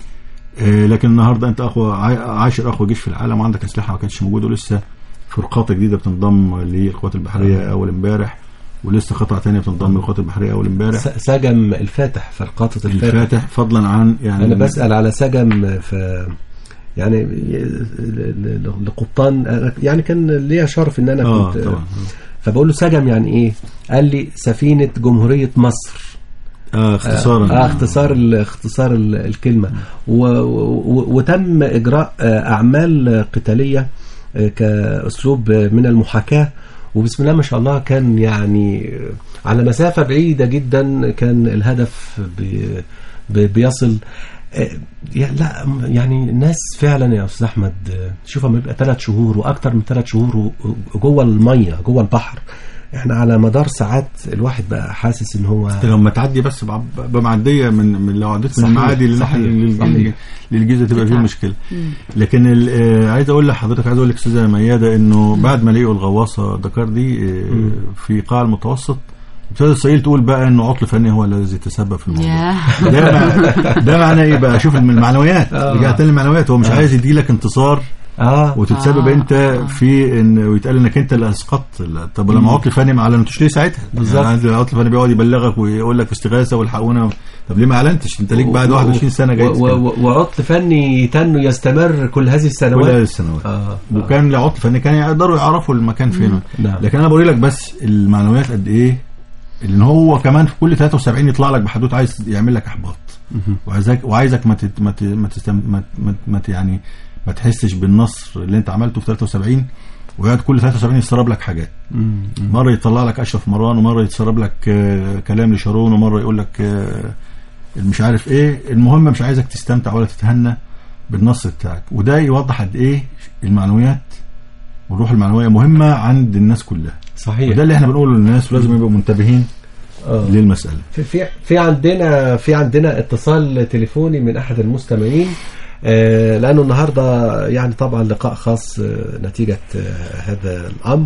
آه، لكن النهارده انت اقوى ع- عاشر اقوى جيش في العالم وعندك اسلحه ما كانتش موجوده ولسه فرقات جديده بتنضم للقوات البحريه اول امبارح ولسه قطع تانية بتنضم للقوات البحريه اول امبارح س- سجم الفاتح فرقاطة الفاتح الفاتح فضلا عن يعني انا بسال على سجم في يعني ل- ل- لقبطان أنا- يعني كان ليا شرف ان انا اه كنت طبعا فبقول له سجم يعني ايه قال لي سفينه جمهوريه مصر اه اختصارا آه اختصار ال- اختصار ال- الكلمه و و وتم اجراء آه، اعمال قتاليه آه، كاسلوب آه، من المحاكاه وبسم الله ما شاء الله كان يعني آه، على مسافه بعيده جدا كان الهدف بي بي- بيصل آه، يعني لا يعني الناس فعلا يا استاذ احمد آه، شوف اما يبقى ثلاث شهور واكتر من ثلاث شهور و- جوه الميه جوه البحر احنا على مدار ساعات الواحد بقى حاسس ان هو انت لما تعدي بس بع- بمعديه من, من لو عديت من صحيح، المعادي للناحيه صحيح، لل- صحيح. للجيزه تبقى فيه تتعب. مشكله لكن ال- آه، عايز اقول لحضرتك عايز اقول لك استاذه مياده انه بعد ما لقوا الغواصه دكار دي آه، في قاع المتوسط ابتدت اسرائيل تقول بقى انه عطل فني هو الذي تسبب في الموضوع ياه ده مع- ده معناه ايه بقى شوف من المعنويات رجعت تاني للمعنويات هو مش عايز يديلك انتصار اه وتتسبب آه، انت آه. في ان ويتقال انك انت اللي اسقطت لا، طب لما عطل فني ما اعلنتوش ليه ساعتها؟ بالظبط. يعني عطل فني بيقعد يبلغك ويقول لك استغاثه والحقونا طب ليه ما اعلنتش؟ انت ليك بعد 21 سنه جاي و- تتكلم. و- وعطل فني تنه يستمر كل هذه كل السنوات هذه السنوات آه. وكان لعطل فني كان يقدروا يعرفوا المكان فين نعم. لكن انا بقول لك بس المعنويات قد ايه ان هو كمان في كل 73 يطلع لك بحدود عايز يعمل لك احباط وعايزك وعايزك ما تت ما ت ما, تستم ما, ما, ما ت- يعني ما تحسش بالنصر اللي انت عملته في 73 ويقعد كل 73 يسرب لك حاجات مره يطلع لك اشرف مران ومره يتسرب لك آه، كلام لشارون ومره يقول لك آه، مش عارف ايه المهم مش عايزك تستمتع ولا تتهنى بالنصر بتاعك وده يوضح قد ايه المعنويات والروح المعنويه مهمه عند الناس كلها صحيح وده اللي احنا بنقوله للناس ولازم يبقوا منتبهين آه. للمساله في في في عندنا في عندنا اتصال تليفوني من احد المستمعين آه، لانه النهارده يعني طبعا لقاء خاص آه، نتيجه آه، هذا الامر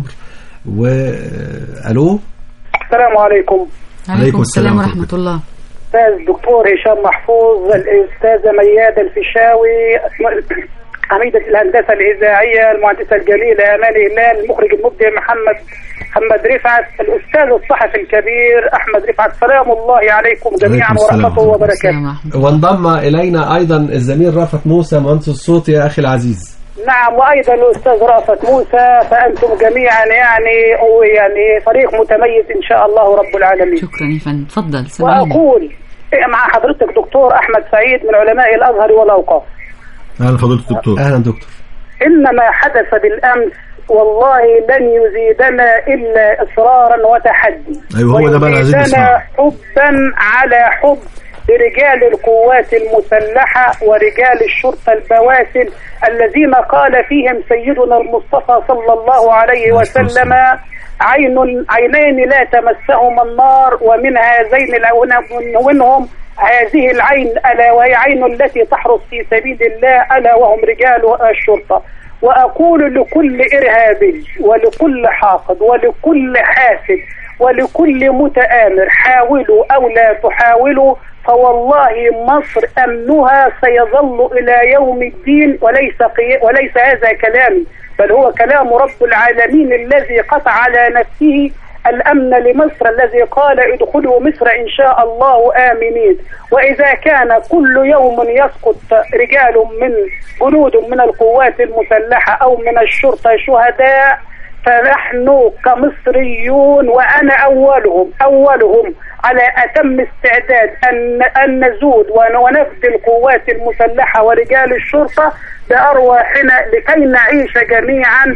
والو السلام عليكم عليكم السلام ورحمة ورحمة الله استاذ دكتور هشام محفوظ الاستاذه مياده الفيشاوي عميدة الهندسة الإذاعية المهندسة الجليلة آمال هلال المخرج المبدع محمد محمد رفعت الأستاذ الصحفي الكبير أحمد رفعت سلام الله عليكم جميعا عليكم السلام ورحمته السلام وبركاته ورحمة الله وانضم الينا ايضا الزميل رافت موسى مهندس الصوت يا اخي العزيز نعم وأيضا الأستاذ رأفت موسى فأنتم جميعا يعني يعني فريق متميز إن شاء الله رب العالمين شكرا يا فندم تفضل سامعيني وأقول مع حضرتك دكتور أحمد سعيد من علماء الأزهر والأوقاف اهلا فضيله الدكتور اهلا دكتور إن ما حدث بالأمس والله لن يزيدنا إلا إصرارا وتحدي أيوة هو ده بقى اللي عايزين ويزيدنا نسمعه. حبا على حب لرجال القوات المسلحة ورجال الشرطة البواسل الذين قال فيهم سيدنا المصطفى صلى الله عليه وسلم عين عينين لا تمسهما النار ومن هذين العون- منهم هذه العين ألا وهي عين التي تحرس في سبيل الله ألا وهم رجال الشرطة وأقول لكل إرهابي ولكل حاقد ولكل حاسد ولكل متآمر حاولوا أو لا تحاولوا فوالله مصر أمنها سيظل إلى يوم الدين وليس قي... وليس هذا كلامي بل هو كلام رب العالمين الذي قطع على نفسه الأمن لمصر الذي قال ادخلوا مصر إن شاء الله آمنين وإذا كان كل يوم يسقط رجال من جنود من القوات المسلحة أو من الشرطة شهداء فنحن كمصريون وأنا أولهم أولهم على أتم استعداد أن أن نزود ون- ونفدي القوات المسلحة ورجال الشرطة بأرواحنا لكي نعيش جميعا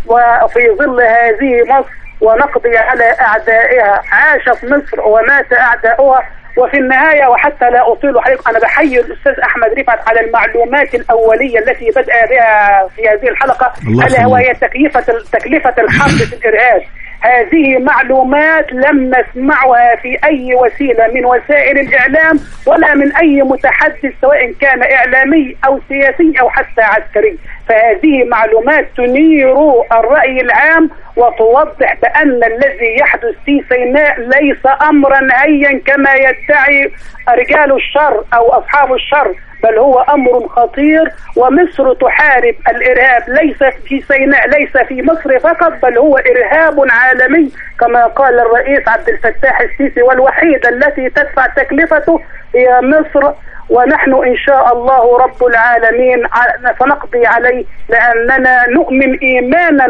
وفي ظل هذه مصر ونقضي على أعدائها عاشت مصر ومات أعداؤها وفي النهاية وحتى لا أطيل عليكم أنا بحيي الأستاذ أحمد رفعت على المعلومات الأولية التي بدأ بها في هذه الحلقة الله ألا وهي يخليك. تكلفة تكلفة الحرب في الإرهاب هذه معلومات لم نسمعها في أي وسيلة من وسائل الإعلام ولا من أي متحدث سواء كان إعلامي أو سياسي أو حتى عسكري فهذه معلومات تنير الرأي العام وتوضح بأن الذي يحدث في سيناء ليس أمرا هيا كما يدعي رجال الشر أو أصحاب الشر بل هو أمر خطير ومصر تحارب الإرهاب ليس في سيناء ليس في مصر فقط بل هو إرهاب عالمي كما قال الرئيس عبد الفتاح السيسي والوحيدة التي تدفع تكلفته هي مصر ونحن إن شاء الله رب العالمين ع- سنقضي عليه لأننا نؤمن إيمانا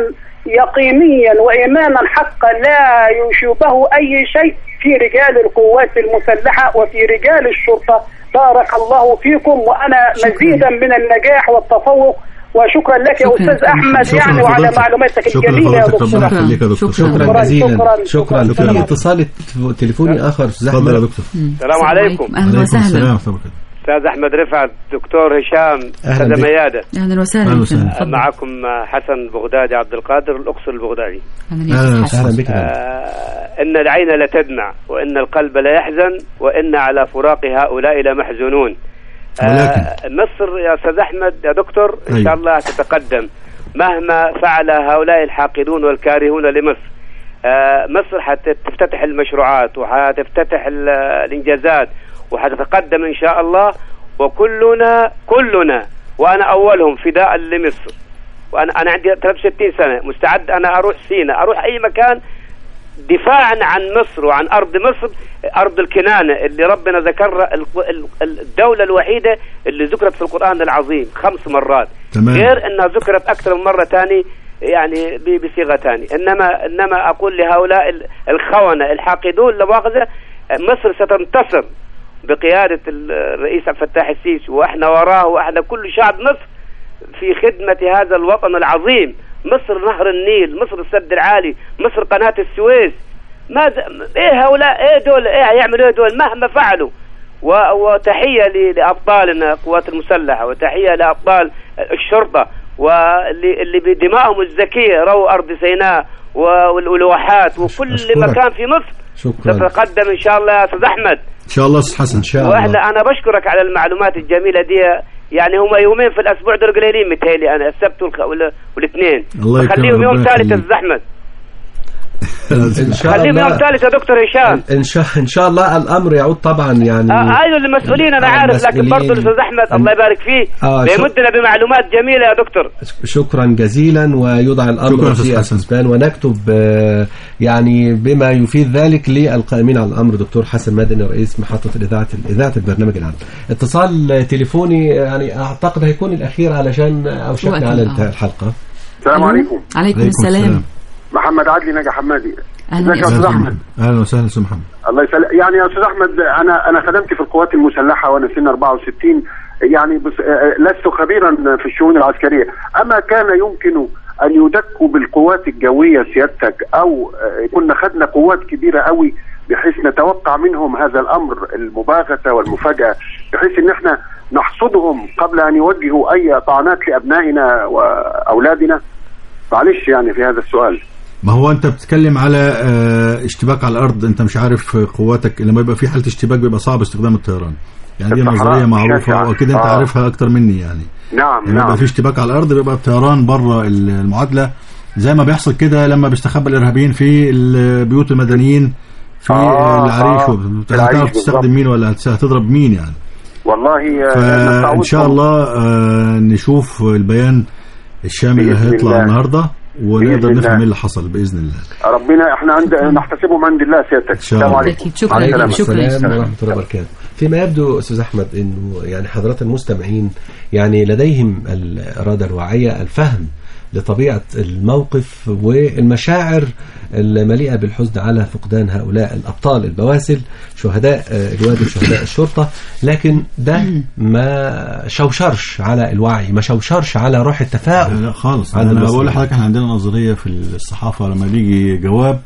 يقينيا وإيمانا حقا لا يشوبه أي شيء في رجال القوات المسلحة وفي رجال الشرطة بارك الله فيكم وأنا شكراً. مزيدا من النجاح والتفوق وشكرا لك يا شكراً. أستاذ أحمد شكراً يعني وعلى لفضيلتك. معلوماتك شكراً الجميلة يا لفضيلتك. دكتور ربنا شكراً. يخليك يا دكتور شكراً. شكرا شكراً، جزيلا شكراً، شكرا شكراً. في سلام. اتصال تليفوني اخر استاذ اتفضل يا احمد دكتور السلام عليكم. أهلا عليكم وسهلا السلام ورحمة الله وبركاته. استاذ احمد رفعت دكتور هشام أهلا استاذ بك. مياده أهلا وسهلا أهلا وسهلا. تفضل. معكم حسن بغدادي عبد القادر الاقصر البغدادي أهلا يا أهلا أستاذ اهلا حسن. بك يا فندم. آه ان العين لتدمع وان القلب لا يحزن وان على فراق هؤلاء لمحزونون ولكن. آه مصر يا استاذ احمد يا دكتور ان أيوة. شاء الله تتقدم مهما فعل هؤلاء الحاقدون والكارهون لمصر آه مصر حتفتتح المشروعات وحتفتتح ال- الانجازات وحتتقدم ان شاء الله وكلنا كلنا وانا اولهم فداء لمصر وانا انا عندي 63 سنه مستعد انا اروح سينا اروح اي مكان دفاعا عن مصر وعن ارض مصر ارض الكنانه اللي ربنا ذكرها ال- ال- الدوله الوحيده اللي ذكرت في القران العظيم خمس مرات تمام. غير انها ذكرت اكثر من مره ثاني يعني ب- بصيغه ثانيه انما انما اقول لهؤلاء ال- الخونه الحاقدون لا مؤاخذه مصر ستنتصر بقياده ال- الرئيس عبد الفتاح السيسي واحنا وراه واحنا كل شعب مصر في خدمة هذا الوطن العظيم مصر نهر النيل مصر السد العالي مصر قناة السويس ماذا ايه هؤلاء ايه دول ايه هيعملوا ايه دول مهما فعلوا و- وتحية ل- لأبطالنا القوات المسلحة وتحية لأبطال الشرطة واللي اللي بدمائهم الزكية رووا أرض سيناء و- والواحات وكل أشكرك. مكان في مصر شكرا تتقدم إن شاء الله يا أستاذ أحمد ان شاء الله استاذ حسن ان شاء واحنا الله انا بشكرك على المعلومات الجميله دي يعني هم يومين في الاسبوع دول قليلين متهيألي انا السبت والخ... وال... والاثنين الله يكرمك، خليهم يوم ربنا ثالث يخليك. الزحمه ان شاء خليهم يوم الله ثالث يا دكتور هشام ان شاء ان شاء الله الامر يعود طبعا يعني آه ايوه المسؤولين انا آه، عارف لكن المسؤولين. برضه الاستاذ احمد الله يبارك فيه آه، شو- بيمدنا بمعلومات جميله يا دكتور شكرا جزيلا ويوضع شكرا الامر أستاذ في حسن. الحسبان ونكتب آه، يعني بما يفيد ذلك للقائمين على الامر دكتور حسن مدني رئيس محطه الاذاعه اذاعه البرنامج العام. اتصال تليفوني يعني اعتقد هيكون الاخير علشان اوشكنا وقت على الآن. انتهاء الحلقه. السلام ألو؟ عليكم عليكم عليكم السلام محمد عدلي نجا حمادي أهلا ازيك يا يا استاذ أستاذ احمد اهلا وسهلا استاذ محمد الله يسلم يعني يا استاذ احمد انا انا خدمت في القوات المسلحه وانا سن 64 يعني بس آه، لست خبيرا في الشؤون العسكريه اما كان يمكن ان يدكوا بالقوات الجويه سيادتك او آه، كنا خدنا قوات كبيره قوي بحيث نتوقع منهم هذا الامر المباغته والمفاجاه بحيث ان احنا نحصدهم قبل ان يوجهوا اي طعنات لابنائنا واولادنا معلش يعني في هذا السؤال ما هو انت بتتكلم على آه، اشتباك على الارض انت مش عارف قواتك لما يبقى في حاله اشتباك بيبقى صعب استخدام الطيران يعني دي الصحراء نظريه معروفه شاسعة. واكيد انت آه. عارفها اكتر مني يعني نعم يعني نعم يبقى في اشتباك على الارض بيبقى الطيران بره المعادله زي ما بيحصل كده لما بيستخبى الارهابيين في البيوت المدنيين في آه، العريش آه، وبت- في العريش هتعرف تستخدم بالظبط. مين ولا هتس- هتضرب مين يعني والله آه، فان شاء نستعوضكم. الله آه، نشوف البيان الشامل اللي بإذن هيطلع الله. النهارده ونقدر بإذن نفهم الله. ايه اللي حصل باذن الله ربنا احنا عند نحتسبهم عند الله سيادتك شاء السلام الله. عليكم أكيد شكرا عليكم لك شكرا السلام ورحمة الله وبركاته فيما يبدو أستاذ أحمد أنه يعني حضرات المستمعين يعني لديهم الإرادة الواعية الفهم لطبيعة الموقف والمشاعر المليئة بالحزن على فقدان هؤلاء الأبطال البواسل شهداء آه، الوادي وشهداء الشرطة لكن ده ما شوشرش على الوعي ما شوشرش على روح لا, التفاؤل لا خالص عند انا بقول المصريين. لحضرتك احنا عندنا نظريه في الصحافه لما بيجي جواب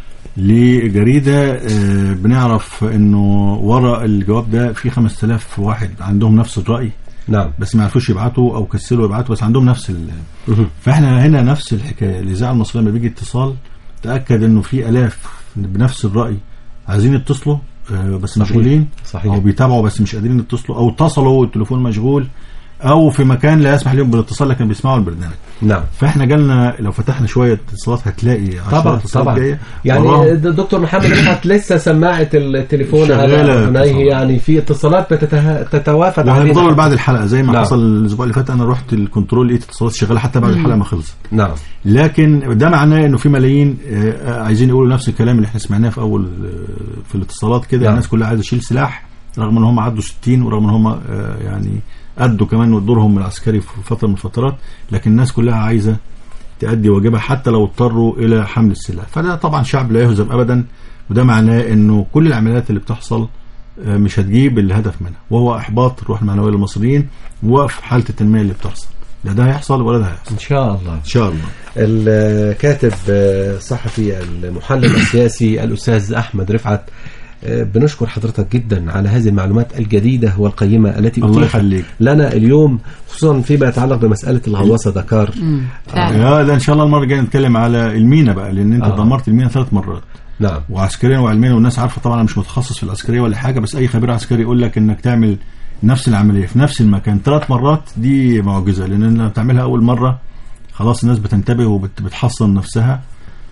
لجريده آه، بنعرف انه ورا الجواب ده في 5000 واحد عندهم نفس الراي نعم بس ما عرفوش يبعتوا او كسلوا يبعتوا بس عندهم نفس ال... فاحنا هنا نفس الحكايه الاذاعه المصريه لما بيجي اتصال تاكد انه في الاف بنفس الراي عايزين يتصلوا آه، بس صحيح. مشغولين صحيح. او بيتابعوا بس مش قادرين يتصلوا او اتصلوا والتليفون مشغول او في مكان لا يسمح لهم بالاتصال لكن بيسمعوا البرنامج نعم فاحنا جالنا لو فتحنا شويه اتصالات هتلاقي عشرات طبعا اتصالات طبعا جايه يعني وراهم. الدكتور محمد رفعت لسه سماعه التليفون شغالة على اذنيه اتصالات. يعني في اتصالات بتته... تتوافد وهنفضل علينا. بعد الحلقه زي ما نعم. حصل الاسبوع اللي فات انا رحت الكنترول لقيت اتصالات شغاله حتى بعد الحلقه ما خلصت نعم لكن ده معناه انه في ملايين آه، عايزين يقولوا نفس الكلام اللي احنا سمعناه في اول آه، في الاتصالات كده نعم. الناس كلها عايزه تشيل سلاح رغم ان هم عدوا 60 ورغم ان هم آه، يعني ادوا كمان دورهم العسكري في فتره من الفترات لكن الناس كلها عايزه تأدي واجبها حتى لو اضطروا الى حمل السلاح فده طبعا شعب لا يهزم ابدا وده معناه انه كل العمليات اللي بتحصل آه، مش هتجيب الهدف منها وهو احباط الروح المعنويه للمصريين ووقف حاله التنميه اللي بتحصل لا ده هيحصل ولا ده هيحصل ان شاء الله ان شاء الله الكاتب آه، الصحفي المحلل السياسي الاستاذ احمد رفعت آه، بنشكر حضرتك جدا على هذه المعلومات الجديدة والقيمة التي الله أتيحت يخليك. لنا اليوم خصوصا فيما يتعلق بمسألة الغواصة دكار يا ده ان شاء الله المره الجايه نتكلم على المينا بقى لان انت آه. دمرت المينا ثلاث مرات نعم وعسكريا وعلميا والناس عارفه طبعا انا مش متخصص في العسكريه ولا حاجه بس اي خبير عسكري يقول لك انك تعمل نفس العمليه في نفس المكان ثلاث مرات دي معجزه لان لما تعملها اول مره خلاص الناس بتنتبه وبتحصن نفسها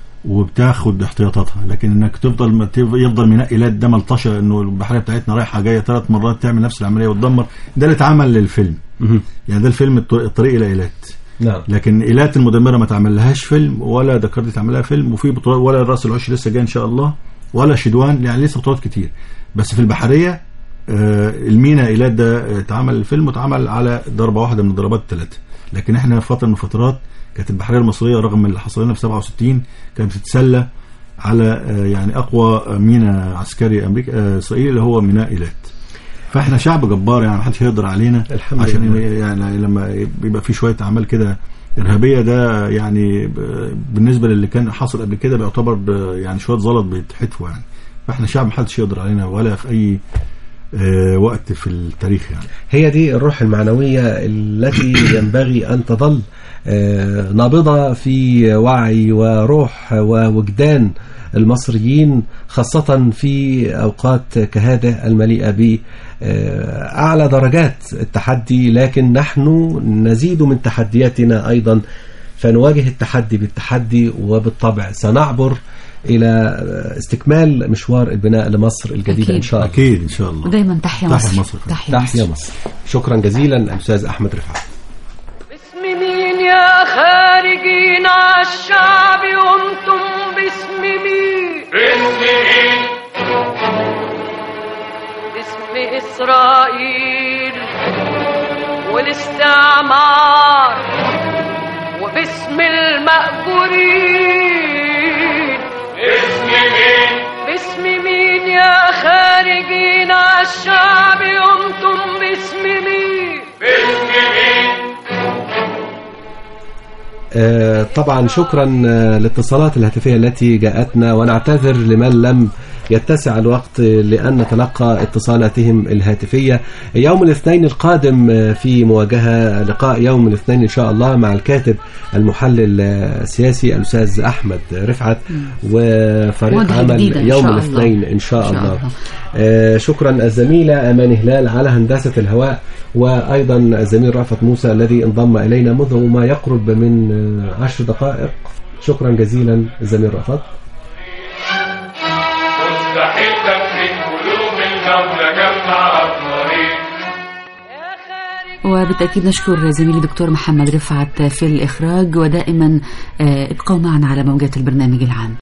وبتاخد احتياطاتها لكن انك تفضل ما تف- يفضل منقلات ده ملطشه انه البحريه بتاعتنا رايحه جايه ثلاث مرات تعمل نفس العمليه وتدمر ده اللي اتعمل للفيلم يعني ده الفيلم الط- الطريق الى ايلات نعم لكن ايلات المدمره ما تعملهاش فيلم ولا دكار دي تعمل لها فيلم وفي بطولات ولا راس العش لسه جاي ان شاء الله ولا شدوان يعني لسه بطولات كتير بس في البحريه آه المينا ايلات ده آه، اتعمل الفيلم واتعمل على ضربه واحده من الضربات الثلاثه لكن احنا في فتره من الفترات كانت البحريه المصريه رغم اللي حصل لنا في 67 كانت بتتسلى على آه يعني اقوى مينا عسكري امريكا آه اسرائيلي اللي هو ميناء ايلات فاحنا شعب جبار يعني محدش هيقدر علينا الحمد عشان لله. يعني لما بيبقى في شويه اعمال كده ارهابيه ده يعني ب- بالنسبه للي كان حاصل قبل كده بيعتبر ب- يعني شويه زلط بيتحدفوا يعني فاحنا شعب محدش يقدر علينا ولا في اي آه، وقت في التاريخ يعني هي دي الروح المعنوية التي ينبغي أن تظل آه، نابضة في وعي وروح ووجدان المصريين خاصة في أوقات كهذه المليئة بأعلى درجات التحدي لكن نحن نزيد من تحدياتنا أيضا فنواجه التحدي بالتحدي وبالطبع سنعبر إلى استكمال مشوار البناء لمصر الجديدة أكيد. إن شاء الله اكيد ان شاء الله ودايما تحيا تحيا مصر مصر. تحيا تحيا مصر مصر شكرا جزيلا الأستاذ أحمد رفعت باسم مين يا خارجين عالشعب وانتم باسم مين باسم مين باسم إسرائيل والاستعمار وباسم المأجورين باسم مين باسم مين يا خارجين عالشعب وانتم باسم مين باسم مين آه، طبعا شكرا آه، للاتصالات الهاتفية التي جاءتنا ونعتذر لمن لم يتسع الوقت لأن نتلقى اتصالاتهم الهاتفية يوم الاثنين القادم آه، في مواجهة لقاء يوم الاثنين إن شاء الله مع الكاتب المحلل آه، السياسي الأستاذ أحمد رفعت وفريق مواجهة عمل جديدة إن يوم شاء الله. الاثنين إن شاء إن شاء الله الله. آه، شكرا الزميلة أمان هلال على هندسة الهواء وأيضا الزميل رأفت موسى الذي انضم إلينا منذ ما يقرب من آه، عشر دقائق شكرا جزيلا الزميل رأفت مستحيل تفريق قلوب المولى جمع الطريق وبالتأكيد نشكر زميلي دكتور محمد رفعت في الإخراج ودائما آه، ابقوا معنا على موجات البرنامج العام